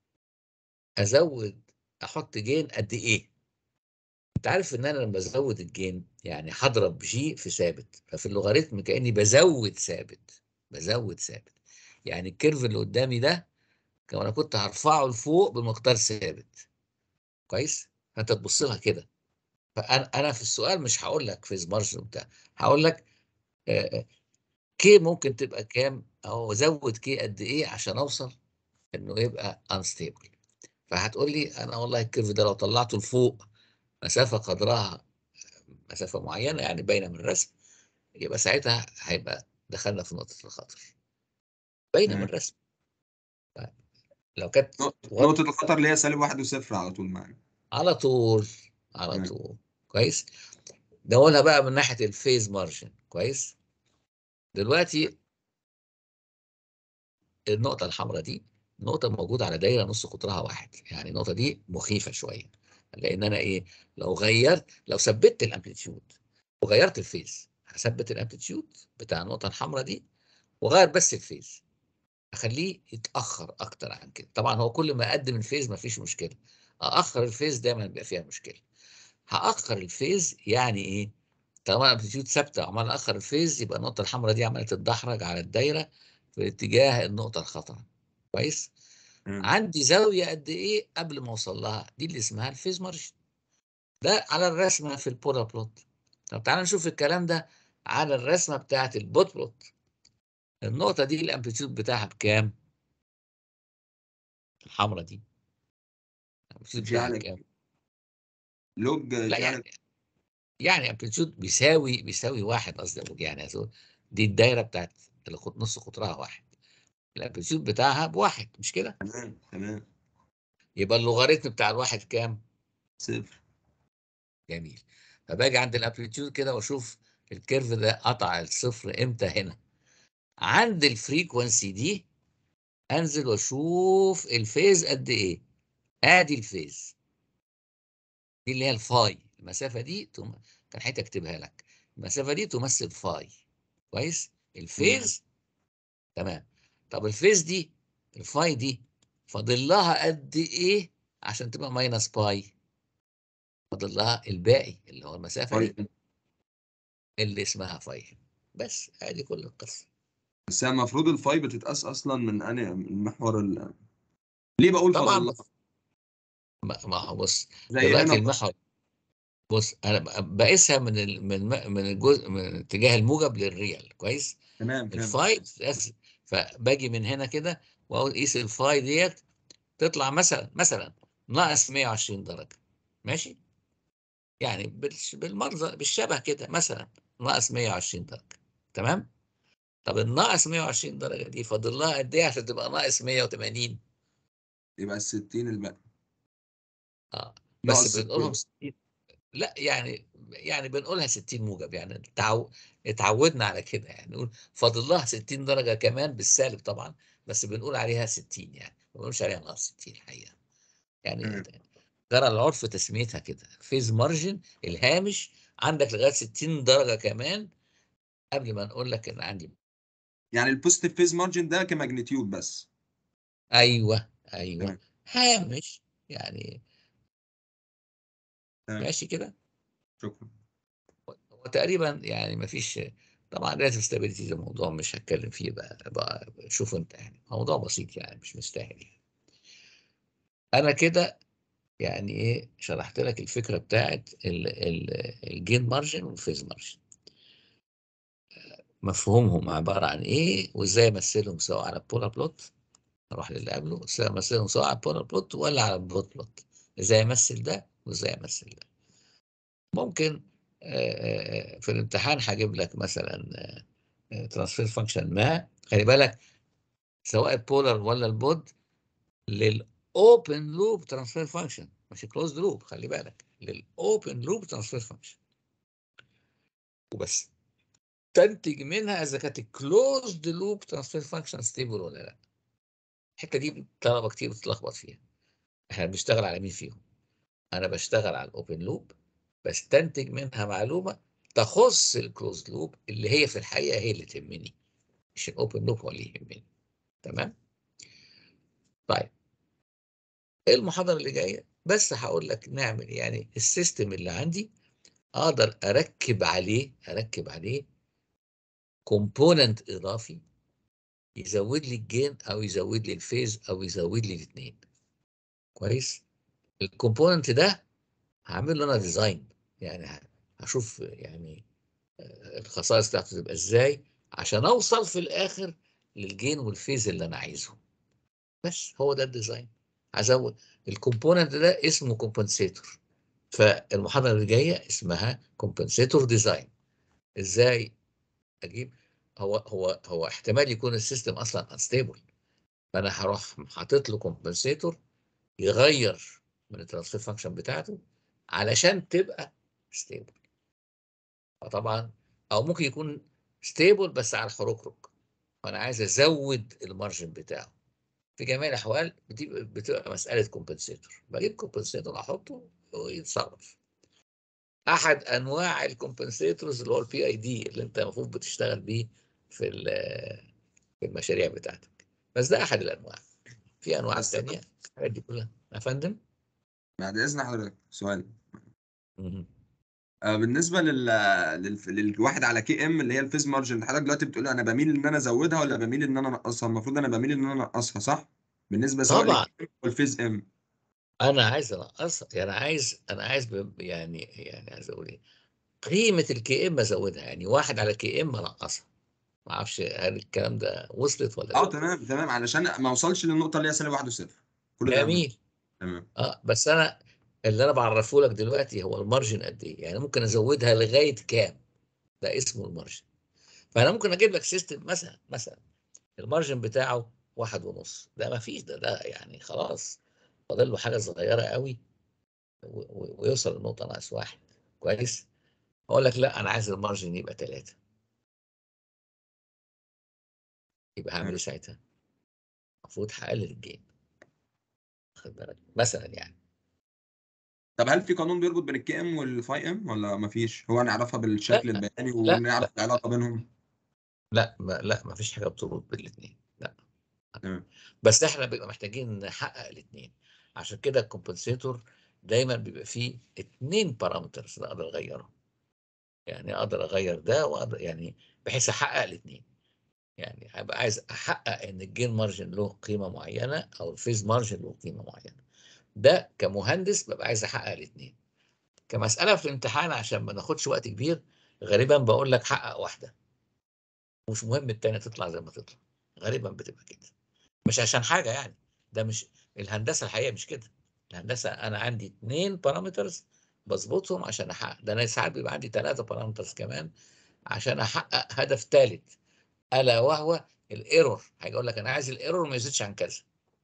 ازود احط جين قد ايه انت عارف ان انا لما بزود الجين يعني هضرب جي في ثابت ففي اللوغاريتم كاني بزود ثابت بزود ثابت يعني الكيرف اللي قدامي ده كان انا كنت هرفعه لفوق بمقدار ثابت كويس فانت تبص لها كده فانا انا في السؤال مش هقول لك فيز مارجن وبتاع هقول لك آه، كي ممكن تبقى كام او زود كي قد ايه عشان اوصل انه يبقى انستيبل فهتقول لي انا والله الكيرف ده لو طلعته لفوق مسافه قدرها مسافه معينه يعني باينه من الرسم يبقى ساعتها هيبقى دخلنا في نقطه الخطر باينه من تمام الرسم طيب، لو كانت نقطة واضحة نقطة الخطر اللي هي سالب واحد وصفر على طول معانا على طول على تمام طول كويس نقولها بقى من ناحيه الفيز مارجن كويس دلوقتي النقطه الحمراء دي نقطه موجوده على دايره نص قطرها واحد يعني النقطه دي مخيفه شويه لان انا ايه لو غيرت لو ثبت الامبليتيود وغيرت الفيز هثبت الامبليتيود بتاع النقطه الحمراء دي وغير بس الفيز اخليه يتاخر اكتر عن كده طبعا هو كل ما اقدم الفيز ما فيش مشكله ااخر الفيز دايما بيبقى فيها مشكله هاخر الفيز يعني ايه طالما الامبليتيود ثابته وعمال اخر الفيز يبقى النقطه الحمراء دي عماله تتدحرج على الدايره في اتجاه النقطه الخطره كويس تمام عندي زاويه قد ايه قبل ما اوصل لها دي اللي اسمها الفيز مارجن ده على الرسمه في البولا بلوت طب تعالى نشوف الكلام ده على الرسمه بتاعت البوت بلوت النقطه دي الامبليتيود بتاعها بكام الحمراء دي الامبليتيود جي بتاعها على بكام لوج لا جي على يعني يعني امبليتيود بيساوي بيساوي واحد قصدي اقول يعني أقصد دي الدايره بتاعت اللي خط- نص قطرها واحد الامبليتيود بتاعها بواحد مش كده تمام تمام يبقى اللوغاريتم بتاع الواحد كام صفر جميل فباجي عند الامبليتيود كده واشوف الكيرف ده قطع الصفر امتى هنا عند الفريكونسي دي انزل واشوف الفيز قد ايه ادي الفيز دي اللي هي الفاي المسافه دي تم... كان حتى اكتبها لك المسافه دي تمثل فاي كويس تمام الفيز تمام طب الفيز دي الفاي دي فاضل لها قد ايه عشان تبقى ماينس باي فاضل لها الباقي اللي هو المسافه دي طيب اللي اسمها فاي بس ادي كل القصه بس هي المفروض الفاي بتتقاس اصلا من انهي من المحور ال... ليه بقول طبعا فاضل لها بس- ما ما هو بص زي دلوقتي هنا المحور بص انا ب- بقيسها من ال... من م- من الجزء من اتجاه الموجب للريال كويس تمام فهمت الفاي بتتقاس- فباجي من هنا كده واقول قيس الفاي ديت تطلع مثلا مثلا ناقص 120 درجه ماشي يعني بالش- بالمنظر بالشبه كده مثلا ناقص 120 درجه تمام طب الناقص 120 درجه دي فاضل لها قد ايه عشان تبقى ناقص 180 يبقى ال 60 الباقي اه ناقص بس بنقولهم 60 60 لا يعني يعني بنقولها 60 موجب يعني تعو... اتعودنا على كده يعني نقول فاضل لها 60 درجه كمان بالسالب طبعا بس بنقول عليها 60 يعني ما بنقولش عليها ناقص 60 الحقيقه يعني تمام جرى العرف تسميتها كده فيز مارجن الهامش عندك لغايه 60 درجه كمان قبل ما نقول لك ان عندي يعني البوزيتيف فيز مارجن ده كماجنتيود بس ايوه ايوه تمام. هامش يعني تمام ماشي كده شكرا هو تقريبا يعني ما فيش طبعا ريلاتيف ستابيليتي ده موضوع مش هتكلم فيه بقى, بقى شوف انت يعني موضوع بسيط يعني مش مستاهل يعني. انا كده يعني ايه شرحت لك الفكره بتاعت الجين مارجن والفيز مارجن مفهومهم عباره عن ايه وازاي امثلهم سواء على بولار بلوت نروح للي قبله ازاي امثلهم سواء على بولار بلوت ولا على بوت بلوت ازاي امثل ده وازاي امثل ده ممكن آه، آه، في الامتحان هجيب لك مثلا ترانسفير فانكشن ما خلي بالك سواء البولار ولا البود للاوبن لوب ترانسفير فانكشن مش كلوزد لوب خلي بالك للاوبن لوب ترانسفير فانكشن وبس تنتج منها اذا كانت الكلوزد لوب ترانسفير فانكشن ستيبل ولا لا الحته دي طلبه كتير بتتلخبط فيها احنا بنشتغل على مين فيهم انا بشتغل على الاوبن لوب بستنتج منها معلومه تخص الكلوزد لوب اللي هي في الحقيقه هي اللي تهمني مش الاوبن لوب هو اللي يهمني تمام طيب المحاضره اللي جايه بس هقول لك نعمل يعني السيستم اللي عندي اقدر اركب عليه اركب عليه كومبوننت اضافي يزود لي الجين او يزود لي الفيز او يزود لي الاثنين كويس الكومبوننت ده هعمل له انا ديزاين يعني ه- هشوف يعني آه، الخصائص بتاعته تبقى ازاي عشان اوصل في الاخر للجين والفيز اللي انا عايزه بس هو ده الديزاين هزود الكومبوننت ده اسمه كومبنسيتور فالمحاضره اللي جايه اسمها كومبنسيتور ديزاين ازاي اجيب هو هو هو احتمال يكون السيستم اصلا انستيبل فانا هروح حاطط له كومبنسيتور يغير من الترانسفير فانكشن بتاعته علشان تبقى ستيبل فطبعا او ممكن يكون ستيبل بس على الحركرك فانا عايز ازود المارجن بتاعه في جميع الاحوال بتبقى, بتبقى مساله كومبنسيتور بجيب كومبنسيتور احطه ويتصرف احد انواع الكومبنسيتورز اللي هو البي اي دي اللي انت المفروض بتشتغل بيه في ال- في المشاريع بتاعتك بس ده احد الانواع في انواع بس- ثانيه الحاجات دي كلها يا فندم بعد اذن حضرتك سؤال مهم. آه، بالنسبه لل... لل... للواحد على كي ام اللي هي الفيز مارجن حضرتك دلوقتي بتقول انا بميل ان انا ازودها ولا بميل ان انا انقصها المفروض انا بميل ان انا انقصها صح بالنسبه سواء طبعا للكي والفيز ام انا عايز انقصها يعني عايز انا عايز ب- يعني يعني عايز اقول ايه قيمه الكي ام ازودها يعني واحد على كي ام انقصها ما اعرفش هل الكلام ده وصلت ولا اه لا تمام تمام علشان ما اوصلش للنقطه اللي هي سالب واحد وصفر كل ده أهم. جميل تمام اه بس انا اللي انا بعرفه لك دلوقتي هو المارجن قد ايه يعني ممكن ازودها لغايه كام ده اسمه المارجن فانا ممكن اجيب لك سيستم مثلا مثلا المارجن بتاعه واحد ونص ده ما فيش ده ده يعني خلاص فاضل له حاجه صغيره قوي و- و- ويوصل لنقطه ناقص واحد كويس اقول لك لا انا عايز المارجن يبقى ثلاثه يبقى هعمل ايه ساعتها؟ المفروض هقلل الجين واخد بالك مثلا يعني طب هل في قانون بيربط بين الكي ام والفاي ام ولا ما فيش هو نعرفها بالشكل لا، البياني لا، ونعرف العلاقه بينهم لا ما لا ما فيش حاجه بتربط بالاثنين لا تمام بس احنا بيبقى محتاجين نحقق الاثنين عشان كده الكومبنسيتور دايما بيبقى فيه اثنين بارامترز اقدر اغيرهم يعني اقدر اغير ده واقدر يعني بحيث احقق الاثنين يعني ابقى عايز احقق ان الجين مارجن له قيمه معينه او الفيز مارجن له قيمه معينه ده كمهندس ببقى عايز احقق الاثنين كمساله في الامتحان عشان ما ناخدش وقت كبير غالبا بقول لك حقق واحده مش مهم التانية تطلع زي ما تطلع غالبا بتبقى كده مش عشان حاجه يعني ده مش الهندسه الحقيقه مش كده الهندسه انا عندي اثنين بارامترز بظبطهم عشان احقق ده انا ساعات بيبقى عندي ثلاثه بارامترز كمان عشان احقق هدف ثالث الا وهو الايرور هاجي اقول لك انا عايز الايرور ما يزيدش عن كذا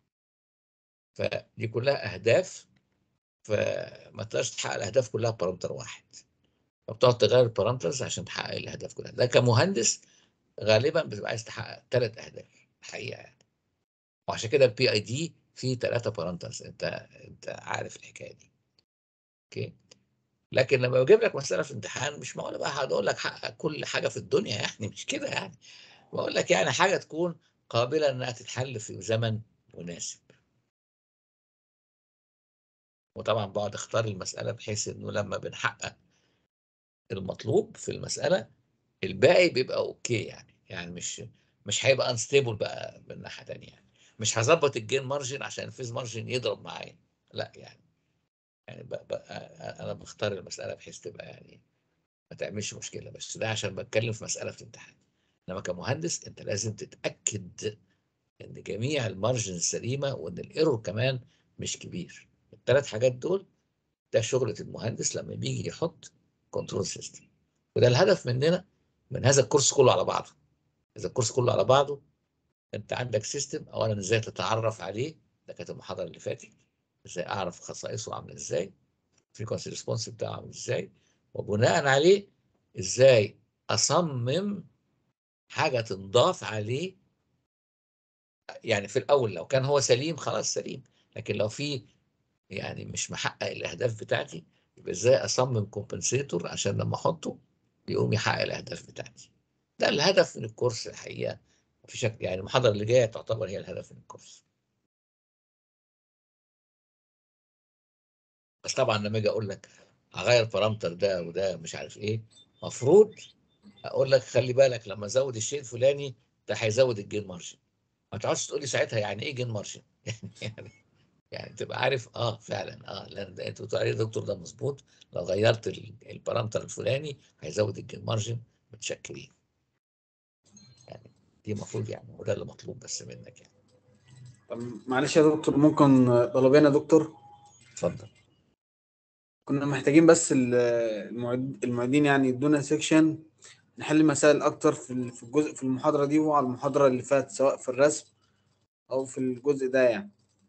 فدي كلها اهداف فما تقدرش تحقق الاهداف كلها ببارامتر واحد فبتقعد تغير البارامترز عشان تحقق الاهداف كلها ده كمهندس غالبا بتبقى عايز تحقق ثلاث اهداف الحقيقه يعني وعشان كده البي اي دي فيه ثلاثه بارامترز انت انت عارف الحكايه دي اوكي لكن لما بجيب لك مساله في امتحان مش معقول بقى هقعد اقول لك حقق كل حاجه في الدنيا يعني مش كده يعني بقول لك يعني حاجه تكون قابله انها تتحل في زمن مناسب وطبعا بقعد اختار المساله بحيث انه لما بنحقق المطلوب في المساله الباقي بيبقى اوكي يعني يعني مش مش هيبقى انستيبل بقى من ناحيه تانيه يعني مش هظبط الجين مارجن عشان الفيز مارجن يضرب معايا لا يعني يعني بقى بقى انا بختار المساله بحيث تبقى يعني ما تعملش مشكله بس ده عشان بتكلم في مساله في امتحان انما كمهندس انت لازم تتاكد ان جميع المارجن سليمه وان الايرور كمان مش كبير الثلاث حاجات دول ده شغله المهندس لما بيجي يحط كنترول سيستم وده الهدف مننا من هذا الكورس كله على بعضه اذا الكورس كله على بعضه انت عندك سيستم اولا ازاي تتعرف عليه ده كانت المحاضره اللي فاتت ازاي اعرف خصائصه عامله ازاي الفريكونسي ريسبونس بتاعه عامل ازاي وبناء عليه ازاي اصمم حاجه تنضاف عليه يعني في الاول لو كان هو سليم خلاص سليم لكن لو في يعني مش محقق الاهداف بتاعتي يبقى ازاي اصمم كومبنسيتور عشان لما احطه يقوم يحقق الاهداف بتاعتي ده الهدف من الكورس الحقيقه في شكل يعني المحاضره اللي جايه تعتبر هي الهدف من الكورس بس طبعا لما اجي اقول لك هغير بارامتر ده وده مش عارف ايه مفروض اقول لك خلي بالك لما ازود الشيء الفلاني ده هيزود الجين مارجن ما تقعدش تقول لي ساعتها يعني ايه جين مارجن يعني يعني يعني تبقى عارف اه فعلا اه لان ده انت بتقول عليه دكتور ده مظبوط لو غيرت ال- البارامتر الفلاني هيزود الجين مارجن متشكرين يعني دي المفروض يعني وده اللي مطلوب بس منك يعني طب معلش يا دكتور ممكن طلبين يا دكتور اتفضل كنا محتاجين بس ال- المعد المعيدين يعني يدونا سيكشن نحل مسائل اكتر في ال- في الجزء في المحاضره دي وعلى المحاضره اللي فاتت سواء في الرسم او في الجزء ده يعني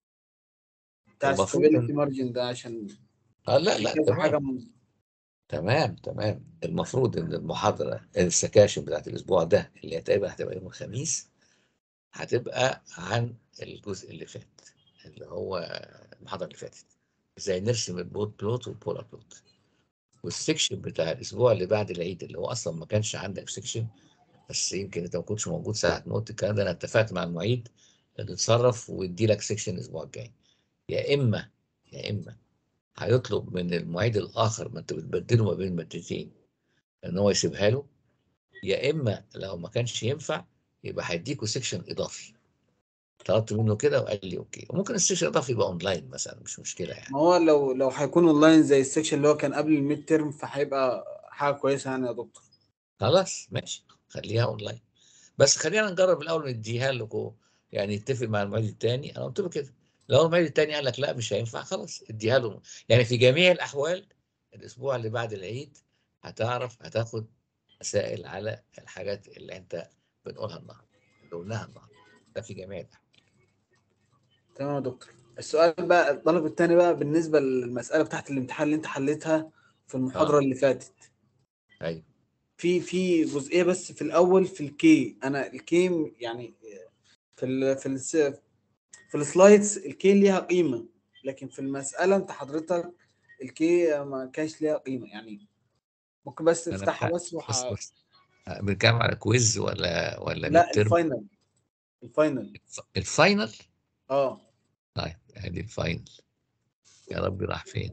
بتاع المفروض stability إن- مارجن ده عشان اه لا في لا كذا حاجه تمام من- تمام تمام المفروض ان المحاضره السكاشن بتاعت الاسبوع ده اللي هي تقريبا هتبقى يوم الخميس هتبقى عن الجزء اللي فات اللي هو المحاضره اللي فاتت ازاي نرسم البوت بلوت والبولار بلوت والسكشن بتاع الاسبوع اللي بعد العيد اللي هو اصلا ما كانش عندك سكشن بس يمكن انت ما كنتش موجود ساعه ما قلت الكلام ده انا اتفقت مع المعيد انه يتصرف ويدي لك سكشن الاسبوع الجاي يا اما يا اما هيطلب من المعيد الاخر ما انت بتبدله ما بين مادتين ان هو يسيبها له يا اما لو ما كانش ينفع يبقى هيديكوا سيكشن اضافي طلبت منه كده وقال لي اوكي وممكن السيكشن الاضافي يبقى اونلاين مثلا مش مشكله يعني ما هو لو لو هيكون اونلاين زي السكشن اللي هو كان قبل الميد تيرم فهيبقى حاجه كويسه يعني يا دكتور خلاص ماشي خليها اونلاين بس خلينا نجرب الاول نديها لكم يعني نتفق مع المعيد الثاني انا قلت له كده لو المعيد الثاني قال لك لا مش هينفع خلاص اديها له يعني في جميع الاحوال الاسبوع اللي بعد العيد هتعرف هتاخد مسائل على الحاجات اللي انت بنقولها النهارده اللي قلناها النهارده ده في جميع الاحوال تمام يا دكتور السؤال بقى الطلب الثاني بقى بالنسبه للمساله بتاعت الامتحان اللي انت حليتها في المحاضره آه. اللي فاتت ايوه في في جزئيه بس في الاول في الكي انا الكي يعني في ال في ال في السلايدز الكي ليها قيمه لكن في المساله انت حضرتك الكي ما كانش ليها قيمه يعني ممكن بس انا تفتحها بتاع- بس وح... بص بص بنتكلم على كويز ولا ولا لا ميد ترم الفاينل الفاينل الفاينل اه طيب ادي الفاينل يا رب راح فين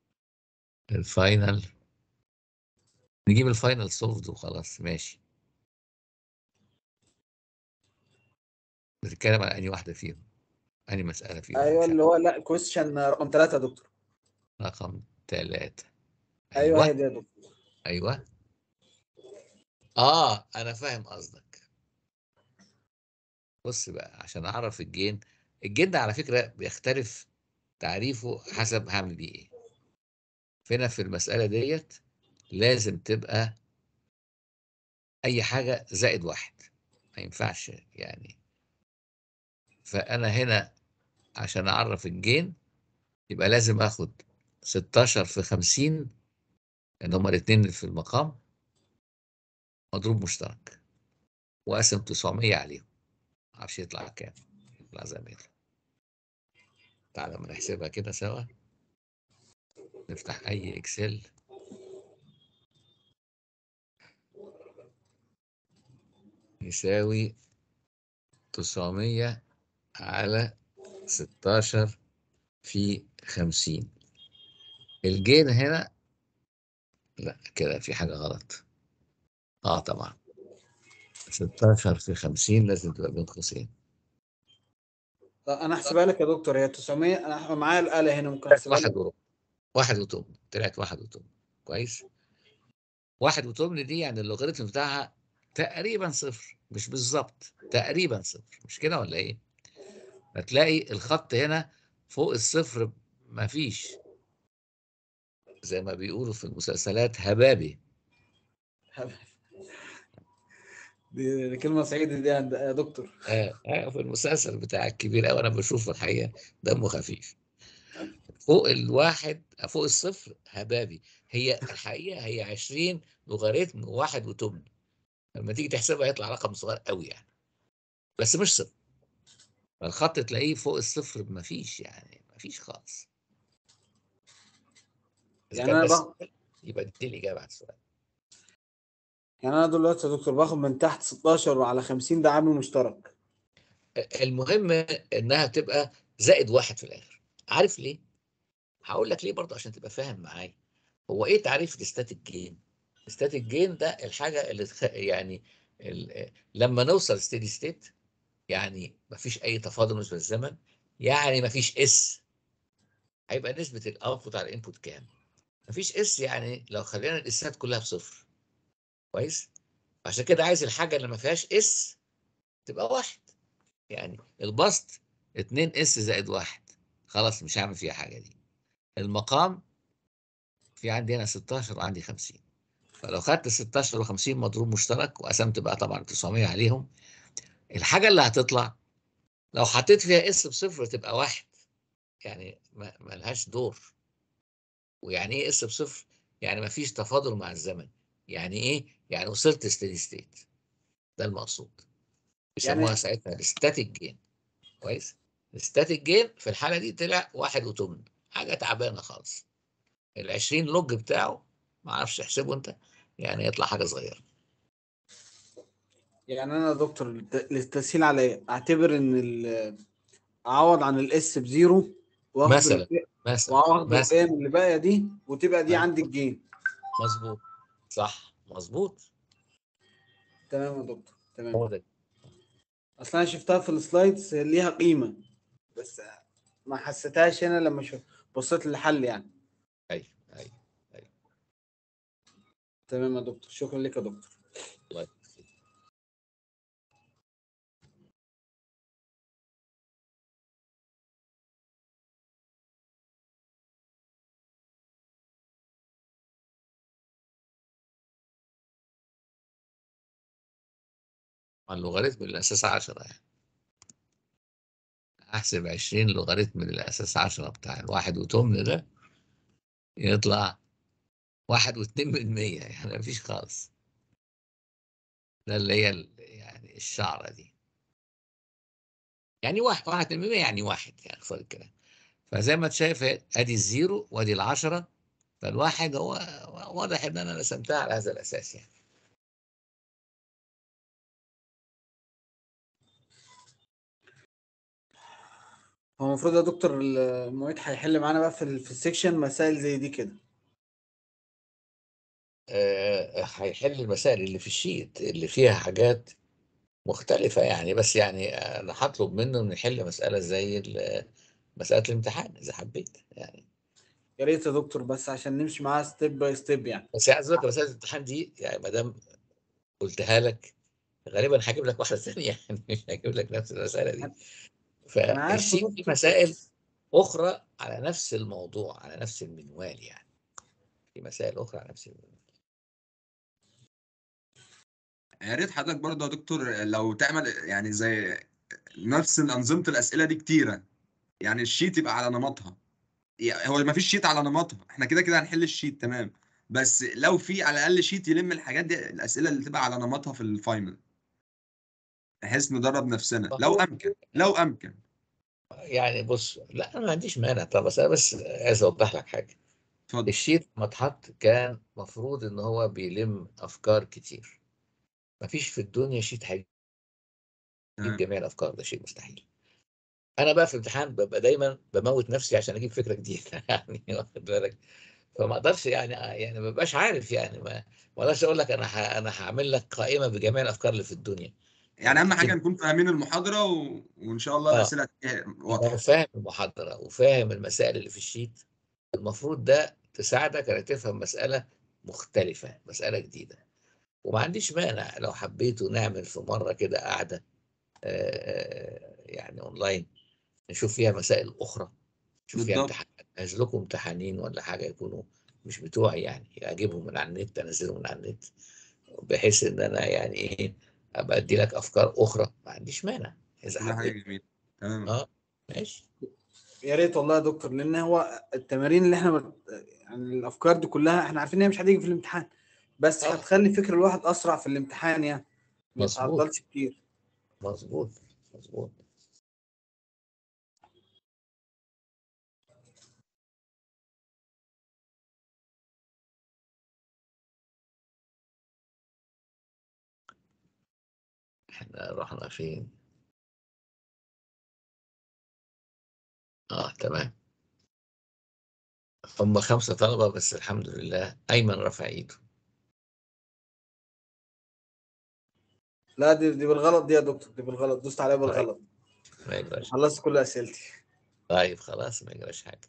الفاينل نجيب الفاينل سولفد وخلاص ماشي بتتكلم على انهي واحده فيهم انهي مساله فيهم ايوه مش اللي هو لا كويستشن رقم ثلاثة يا دكتور عارف. رقم ثلاثة ايوه هي ايوه دي يا دكتور ايوه اه انا فاهم قصدك بص بقى عشان اعرف الجين الجين ده على فكره بيختلف تعريفه حسب هعمل بيه ايه فهنا في المساله ديت لازم تبقى اي حاجه زائد واحد ما ينفعش يعني فانا هنا عشان اعرف الجين يبقى لازم اخد 16 في 50 ان هما الاثنين اللي في المقام مضروب مشترك واقسم 900 عليهم معرفش يطلع كام يطلع زي ما يطلع تعالى ما نحسبها كده سوا نفتح اي اكسل يساوي 900 على 16 في 50 الجين هنا لا كده في حاجة غلط اه طبعا 16 في 50 لازم تبقى بين قوسين طب انا احسبها لك يا دكتور هي 900 انا معايا الاله هنا ممكن احسبها واحد لك وربع واحد وتمن طلعت واحد وتمن كويس واحد وتمن دي يعني اللوغاريتم بتاعها تقريبا صفر مش بالظبط تقريبا صفر مش كده ولا ايه؟ هتلاقي الخط هنا فوق الصفر مفيش زي ما بيقولوا في المسلسلات هبابي دي, دي كلمه صعيدي دي يا يا دكتور آه آه في المسلسل بتاع الكبير قوي انا بشوفه الحقيقه دمه خفيف فوق الواحد فوق الصفر هبابي هي الحقيقه هي 20 لوغاريتم واحد وتمن لما تيجي تحسبها يطلع رقم صغير قوي يعني بس مش صفر فالخط تلاقيه فوق الصفر مفيش يعني مفيش خالص إذا يعني كان أنا بس باخد- يبقى دي الإجابة على السؤال يعني انا دلوقتي يا دكتور باخد من تحت 16 وعلى 50 ده عامل مشترك المهم إنها تبقى زائد واحد في الآخر عارف ليه؟ هقول لك ليه برضه عشان تبقى فاهم معايا هو إيه تعريف الستاتيك جين؟ الستاتيك جين ده الحاجة اللي تخ... يعني ال... لما نوصل ستيدي ستيت يعني مفيش أي تفاضل بالنسبة للزمن يعني مفيش اس هيبقى نسبة الاوتبوت على الانبوت كام؟ مفيش اس يعني لو خلينا الاسات كلها بصفر كويس؟ عشان كده عايز الحاجة اللي ما فيهاش اس تبقى واحد يعني البسط 2 اس زائد واحد خلاص مش هعمل فيها حاجة دي المقام في عندي هنا 16 وعندي 50 فلو خدت 16 و50 مضروب مشترك وقسمت بقى طبعا 900 عليهم الحاجة اللي هتطلع لو حطيت فيها اس بصفر تبقى واحد يعني ما ما لهاش دور ويعني ايه اس بصفر يعني ما فيش تفاضل مع الزمن يعني ايه يعني وصلت ستيدي ستيت ده المقصود بيسموها يعني- ساعتها الستاتيك جين كويس الستاتيك جين في الحاله دي طلع واحد وتمن حاجه تعبانه خالص ال 20 لوج بتاعه ما اعرفش احسبه انت يعني يطلع حاجه صغيره يعني انا يا دكتور للت- للتسهيل عليا اعتبر ان ال- اعوض عن الاس بزيرو واخد مثلا. الف- مثلا واخد مثلا القيم اللي باقيه دي وتبقى دي أيوة. عندي الجين مظبوط صح مظبوط تمام يا دكتور تمام هو ده اصل انا شفتها في السلايدز ليها قيمه بس ما حسيتهاش هنا لما شو بصيت للحل يعني ايوه ايوه تمام يا دكتور شكرا لك يا دكتور الله يخليك. اللوغاريتم الأساس عشرة يعني أحسب عشرين لوغاريتم الأساس عشرة بتاع الواحد وتمن ده يطلع واحد واتنين من مية يعني مفيش خالص ده اللي هي ال- يعني الشعرة دي يعني واحد واحد اتنين من مية يعني واحد يعني اختصار الكلام فزي ما انت شايف هي- ادي الزيرو وادي العشرة فالواحد هو واضح ان انا رسمتها على هذا الاساس يعني هو المفروض يا دكتور المعيد هيحل معانا بقى في ال- في السكشن مسائل زي دي كده آه، هيحل المسائل اللي في الشيت اللي فيها حاجات مختلفة يعني بس يعني أنا هطلب منه إنه يحل مسألة زي ال- مسألة الامتحان إذا حبيت يعني يا ريت يا دكتور بس عشان نمشي معاها ستيب باي ستيب يعني بس عايز أقول لك مسألة الامتحان دي يعني ما دام قلتها لك غالبا هجيب لك واحدة ثانية يعني مش هجيب لك نفس المسألة دي انا عارف يا فالشيت فيه دكتور مسائل أخرى على نفس الموضوع على نفس المنوال يعني في مسائل أخرى على نفس المنوال يا ريت حضرتك برضه يا دكتور لو تعمل يعني زي نفس أنظمة الأسئلة دي كتيرة يعني الشيت يبقى على نمطها يعني هو ما فيش شيت على نمطها احنا كده كده هنحل الشيت تمام بس لو في على الأقل شيت يلم الحاجات دي الأسئلة اللي تبقى على نمطها في الفاينل بحيث ندرب نفسنا لو أمكن لو أمكن يعني بص لا أنا ما عنديش مانع طب بس أنا بس عايز أوضح لك حاجة اتفضل الشيت لما اتحط كان مفروض ان هو بيلم افكار كتير مفيش في الدنيا شيت هيجيب تمام. جميع الافكار ده شيء مستحيل انا بقى في الامتحان ببقى دايما بموت نفسي عشان اجيب فكره جديده يعني واخد بالك فما اقدرش يعني يعني ما ببقاش عارف يعني ما ما اقدرش اقول لك انا ه- انا هعمل لك قائمه بجميع الافكار اللي في الدنيا يعني اهم حاجه أكيد. نكون فاهمين المحاضره و... وان شاء الله آه. الاسئله تبقى لو واضحه فاهم المحاضره وفاهم المسائل اللي في الشيت المفروض ده تساعدك انك تفهم مساله مختلفه مساله جديده وما عنديش مانع لو حبيتوا نعمل في مره كده قعده آه، يعني اونلاين نشوف فيها مسائل اخرى نشوف فيها بالضبط. امتحان اجهز لكم امتحانين ولا حاجه يكونوا مش بتوعي يعني اجيبهم من على النت انزلهم من على النت بحيث ان انا يعني ايه ابقى ادي لك افكار اخرى ما عنديش مانع اذا كل حاجه حبيت جميله تمام اه ماشي يا ريت والله يا دكتور لان هو التمارين اللي احنا بت... يعني الافكار دي كلها احنا عارفين ان هي مش هتيجي في الامتحان بس آه. هتخلي فكر الواحد اسرع في الامتحان يعني ما مظبوط. يتعطلش كتير مظبوط مظبوط احنا رحنا فين اه تمام هم خمسة طلبة بس الحمد لله أيمن رفع إيده لا دي دي بالغلط دي يا دكتور دي بالغلط دوست عليها بالغلط ما يجراش خلصت كل اسئلتي طيب خلاص ما يجراش حاجة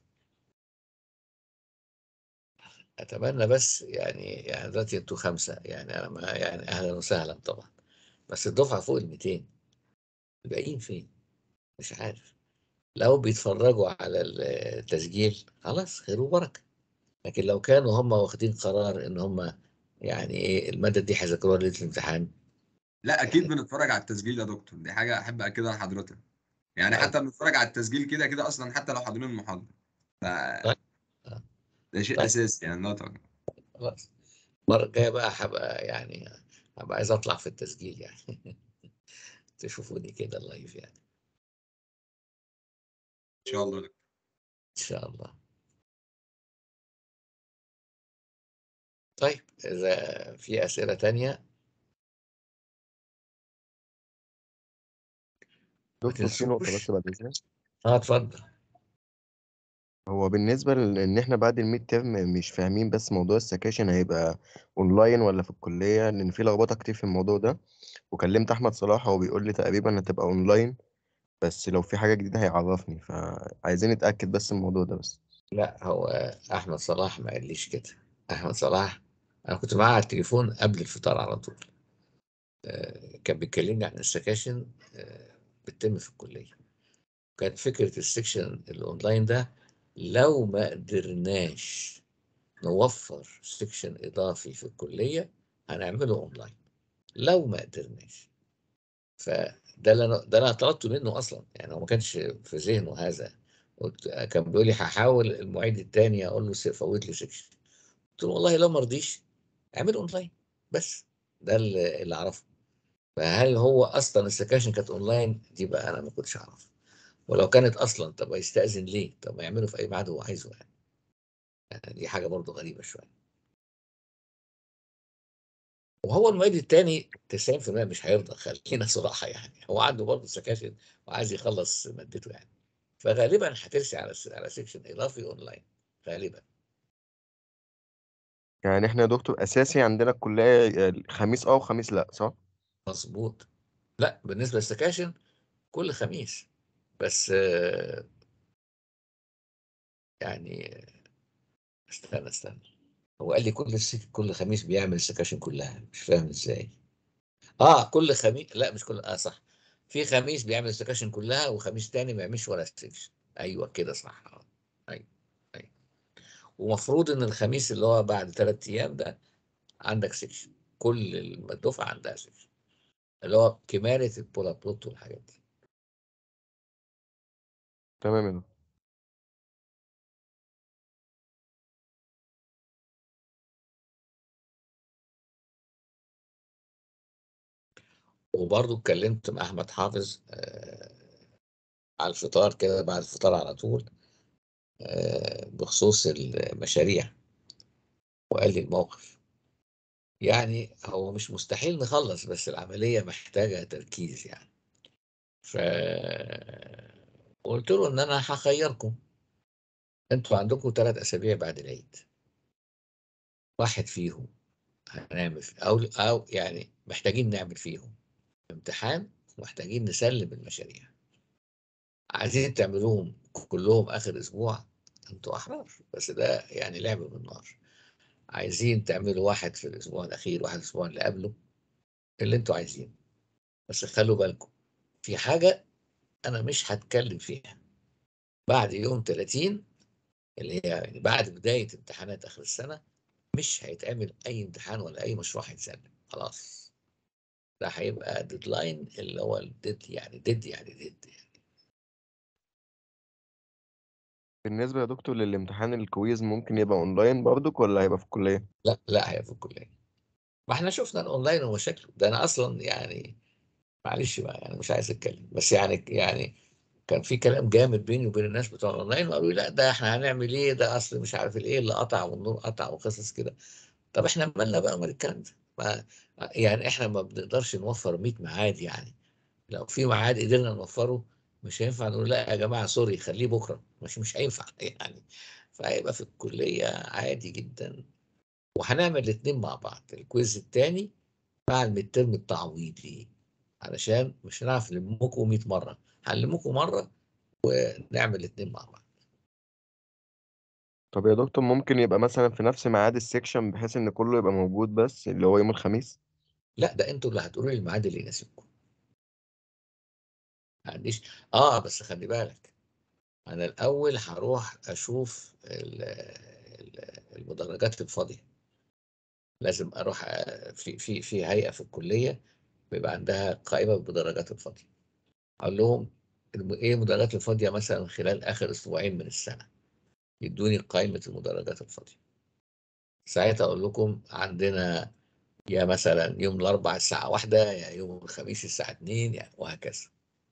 أتمنى بس يعني يعني دلوقتي أنتوا خمسة يعني أنا ما يعني أهلا وسهلا طبعا بس الدفعة فوق ال 200 الباقيين فين؟ مش عارف لو بيتفرجوا على التسجيل خلاص خير وبركة لكن لو كانوا هم واخدين قرار إن هم يعني إيه المادة دي هيذاكروها ليلة الامتحان لا اكيد بنتفرج على التسجيل يا دكتور دي حاجه احب اكدها لحضرتك يعني طيب. حتى بنتفرج على التسجيل كده كده اصلا حتى لو حاضرين المحاضره ف طيب. آه. ده شيء طيب. اساسي يعني لا طبعا خلاص المرة الجاية بقى هبقى يعني هبقى عايز أطلع في التسجيل يعني تشوفوني كده لايف يعني ان شاء الله إن شاء الله طيب إذا في أسئلة تانية دكتور في نقطة تنسوش. بس بعد إذنك اه اتفضل هو بالنسبة لإن إحنا بعد الميد ترم مش فاهمين بس موضوع السكاشن هيبقى أونلاين ولا في الكلية لأن في لخبطة كتير في الموضوع ده وكلمت أحمد صلاح هو بيقول لي تقريبا هتبقى أونلاين بس لو في حاجة جديدة هيعرفني فعايزين نتأكد بس من الموضوع ده بس لا هو احمد صلاح ما قاليش كده احمد صلاح انا كنت معاه على التليفون قبل الفطار على طول آه، كان بيكلمني عن السكاشن آه، بتتم في الكليه كانت فكره السكشن الاونلاين ده لو ما قدرناش نوفر سكشن اضافي في الكليه هنعمله اونلاين لو ما قدرناش فده اللي انا ده اللي انا طلبته منه اصلا يعني هو ما كانش في ذهنه هذا قلت كان بيقول لي هحاول المعيد التاني اقول له س- فوت لي سكشن قلت له والله لو ما رضيش اعمل اونلاين بس ده اللي اللي اعرفه فهل هو اصلا السكاشن كانت اونلاين دي بقى انا ما كنتش اعرف ولو كانت اصلا طب يستأذن ليه طب ما يعمله في اي ميعاد هو عايزه يعني. يعني دي حاجه برضه غريبه شويه وهو المعيد التاني 90% مش هيرضى خلينا صراحه يعني هو عنده برضه سكاشن وعايز يخلص مادته يعني فغالبا هترسي على س- على سكشن اضافي اونلاين غالبا يعني إحنا يا دكتور أساسي عندنا الكلية خميس أه وخميس لأ صح؟ مظبوط لا بالنسبه للسكاشن كل خميس بس آه، يعني استنى استنى هو قال لي كل السك... كل خميس بيعمل السكاشن كلها مش فاهم ازاي اه كل خميس لا مش كل اه صح في خميس بيعمل السكاشن كلها وخميس تاني ما يعملش ولا سكشن ايوه كده صح آه. ايوه ايوه ومفروض ان الخميس اللي هو بعد ثلاث ايام ده عندك سكشن كل الدفعه عندها سكشن اللي هو كمالة البولا بلوت والحاجات دي تمام يا دكتور وبرضه اتكلمت مع احمد حافظ آه على الفطار كده بعد الفطار على طول آه بخصوص المشاريع وقال لي الموقف يعني هو مش مستحيل نخلص بس العملية محتاجة تركيز يعني ف قلت له ان انا هخيركم انتوا عندكم ثلاث اسابيع بعد العيد واحد فيهم هنعمل فيه او او يعني محتاجين نعمل فيهم امتحان ومحتاجين نسلم المشاريع عايزين تعملوهم كلهم اخر اسبوع انتوا احرار بس ده يعني لعب بالنار عايزين تعملوا واحد في الاسبوع الاخير واحد في الاسبوع اللي قبله اللي انتوا عايزينه بس خلوا بالكم في حاجه انا مش هتكلم فيها بعد يوم 30 اللي هي يعني بعد بدايه امتحانات اخر السنه مش هيتعمل اي امتحان ولا اي مشروع هيتسلم خلاص ده هيبقى ديدلاين اللي هو الديد يعني ديد يعني ديد يعني. بالنسبة يا دكتور للامتحان الكويز ممكن يبقى اونلاين برضك ولا هيبقى في الكلية؟ لا لا هي في الكليه ما احنا شفنا الاونلاين ومشاكله ده انا اصلا يعني معلش بقى يعني مش عايز اتكلم بس يعني يعني كان في كلام جامد بيني وبين الناس بتوع الاونلاين وقالوا لي لا ده احنا هنعمل ايه ده اصل مش عارف الايه اللي قطع والنور قطع وقصص كده طب احنا مالنا بقى من الكلام ده ما يعني احنا ما بنقدرش نوفر 100 ميعاد يعني لو في ميعاد قدرنا نوفره مش هينفع نقول لا يا جماعه سوري خليه بكره مش مش هينفع يعني فهيبقى في الكليه عادي جدا وهنعمل الاثنين مع بعض الكويز الثاني مع الميدترم التعويضي علشان مش هنعرف نلمكم 100 مره هنلمكم مره ونعمل الاثنين مع بعض طب يا دكتور ممكن يبقى مثلا في نفس ميعاد السكشن بحيث ان كله يبقى موجود بس اللي هو يوم الخميس لا ده انتوا اللي هتقولوا لي الميعاد اللي يناسبكم ما عنديش اه بس خلي بالك انا الاول هروح اشوف ال- ال- المدرجات الفاضيه لازم اروح أ- في في في هيئه في الكليه بيبقى عندها قائمه بالمدرجات الفاضيه اقول لهم الم- ايه المدرجات الفاضيه مثلا خلال اخر اسبوعين من السنه يدوني قائمه المدرجات الفاضيه ساعتها اقول لكم عندنا يا مثلا يوم الاربعاء الساعه واحدة يا يوم الخميس الساعه 2 يعني وهكذا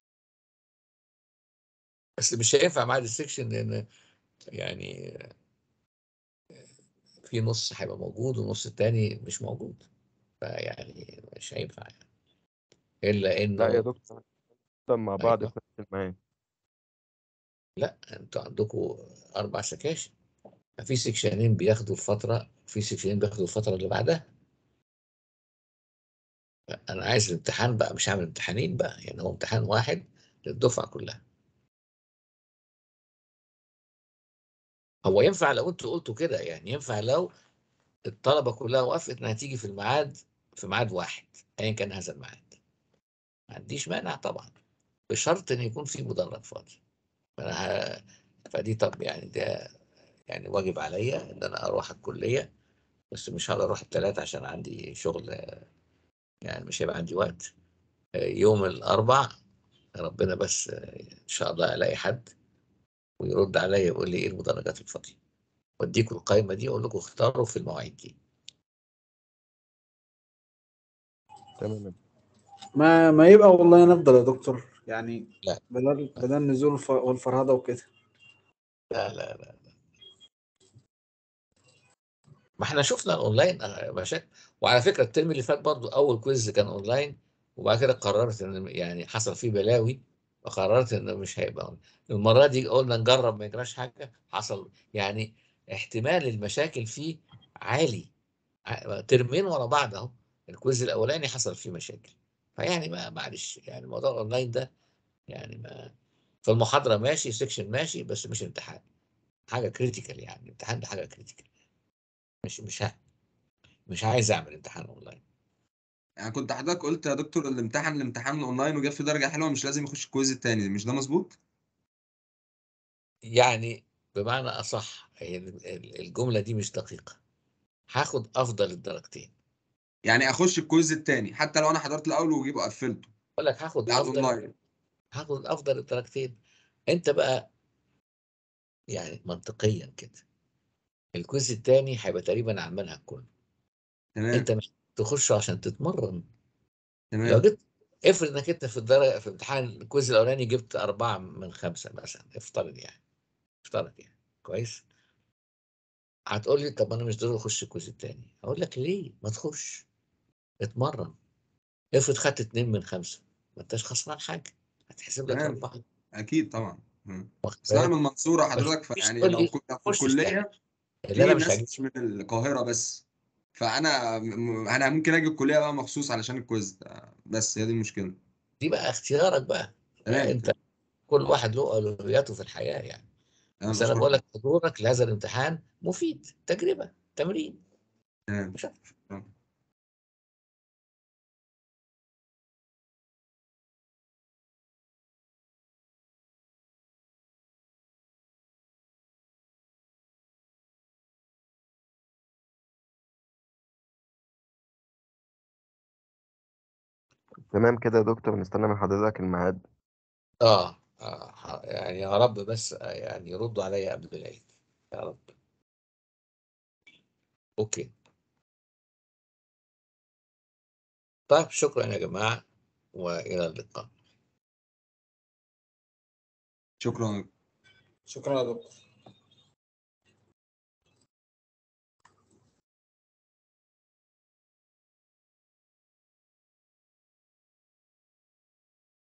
بس مش هينفع ميعاد السكشن لان يعني في نص هيبقى موجود والنص التاني مش موجود فيعني مش هينفع يعني الا لا يا انه دكتور مع بعض أيوة. في نفس الميعاد لا انتوا عندكم اربع سكاشن في سكشنين بياخدوا الفتره في سكشنين بياخدوا الفتره اللي بعدها انا عايز الامتحان بقى مش هعمل امتحانين بقى يعني هو امتحان واحد للدفعه كلها هو ينفع لو انتوا قلتوا كده يعني ينفع لو الطلبه كلها وافقت انها تيجي في الميعاد في ميعاد واحد ايا كان هذا الميعاد ما عنديش مانع طبعا بشرط ان يكون في مدرج فاضي فانا ه... فدي طب يعني ده يعني واجب عليا ان انا اروح الكليه بس مش هقدر اروح الثلاثة عشان عندي شغل آه، يعني مش هيبقى عندي وقت آه، يوم الاربع ربنا بس آه، ان شاء الله الاقي حد ويرد عليا يقول لي ايه المدرجات الفاضيه واديكم القائمه دي اقول لكم اختاروا في المواعيد دي تمام ما ما يبقى والله نفضل يا دكتور يعني لا. بدل بدل النزول والف- والفرهده وكده لا لا لا لا. ما احنا شفنا الاونلاين آه، مشاكل وعلى فكره الترم اللي فات برضو اول كويز كان اونلاين وبعد كده قررت ان يعني حصل فيه بلاوي فقررت ان مش هيبقى أونلاين. المره دي قلنا نجرب ما يجراش حاجه حصل يعني احتمال المشاكل فيه عالي ع- ترمين ورا بعض اهو الكويز الاولاني حصل فيه مشاكل فيعني ما معلش يعني موضوع الاونلاين ده يعني ما في المحاضره ماشي سيكشن ماشي بس مش امتحان حاجه كريتيكال يعني الامتحان ده حاجه كريتيكال مش مش ه... مش عايز اعمل امتحان اونلاين يعني كنت حضرتك قلت يا دكتور اللي امتحن الامتحان الاونلاين وجاب فيه درجه حلوه مش لازم يخش الكويز التاني مش ده مظبوط؟ يعني بمعنى اصح هي ال- ال- الجمله دي مش دقيقه هاخد افضل الدرجتين يعني اخش الكويز التاني حتى لو انا حضرت الاول وجيبه قفلته اقول لك هاخد بتاع افضل الاونلاين هاخد افضل الدرجتين انت بقى يعني منطقيا كده الكويز التاني هيبقى تقريبا على المنهج كله تمام انت مش تخش عشان تتمرن لو تمام جبت افرض انك انت في الدرجه في امتحان الكويز الاولاني جبت أربعة من خمسة مثلا افترض يعني افترض يعني كويس هتقول لي طب انا مش ضروري اخش الكويز التاني اقول لك ليه ما تخش اتمرن افرض خدت اتنين من خمسة ما انتش خسران حاجه هتحسب لك تمام. اربعه اكيد طبعا مم. واخد بس انا بالك؟ من المنصوره حضرتك مش فيعني تقول لو لي كنت في خش الكليه اللي انا في مش هجيب ناس من القاهره بس فانا م- انا ممكن اجي الكليه بقى مخصوص علشان الكويز ده. بس هي دي المشكله دي بقى اختيارك بقى تمام انت كل واحد له اولوياته في الحياه يعني تمام بس انا بشكرك. بقول لك حضورك لهذا الامتحان مفيد تجربه تمرين تمام مش أكتر. شكراً. تمام كده يا دكتور نستنى من حضرتك الميعاد اه, آه ح- يعني يا رب بس آه، يعني يردوا عليا قبل العيد يا رب اوكي طيب شكرا يا جماعه والى اللقاء شكرا شكرا يا دكتور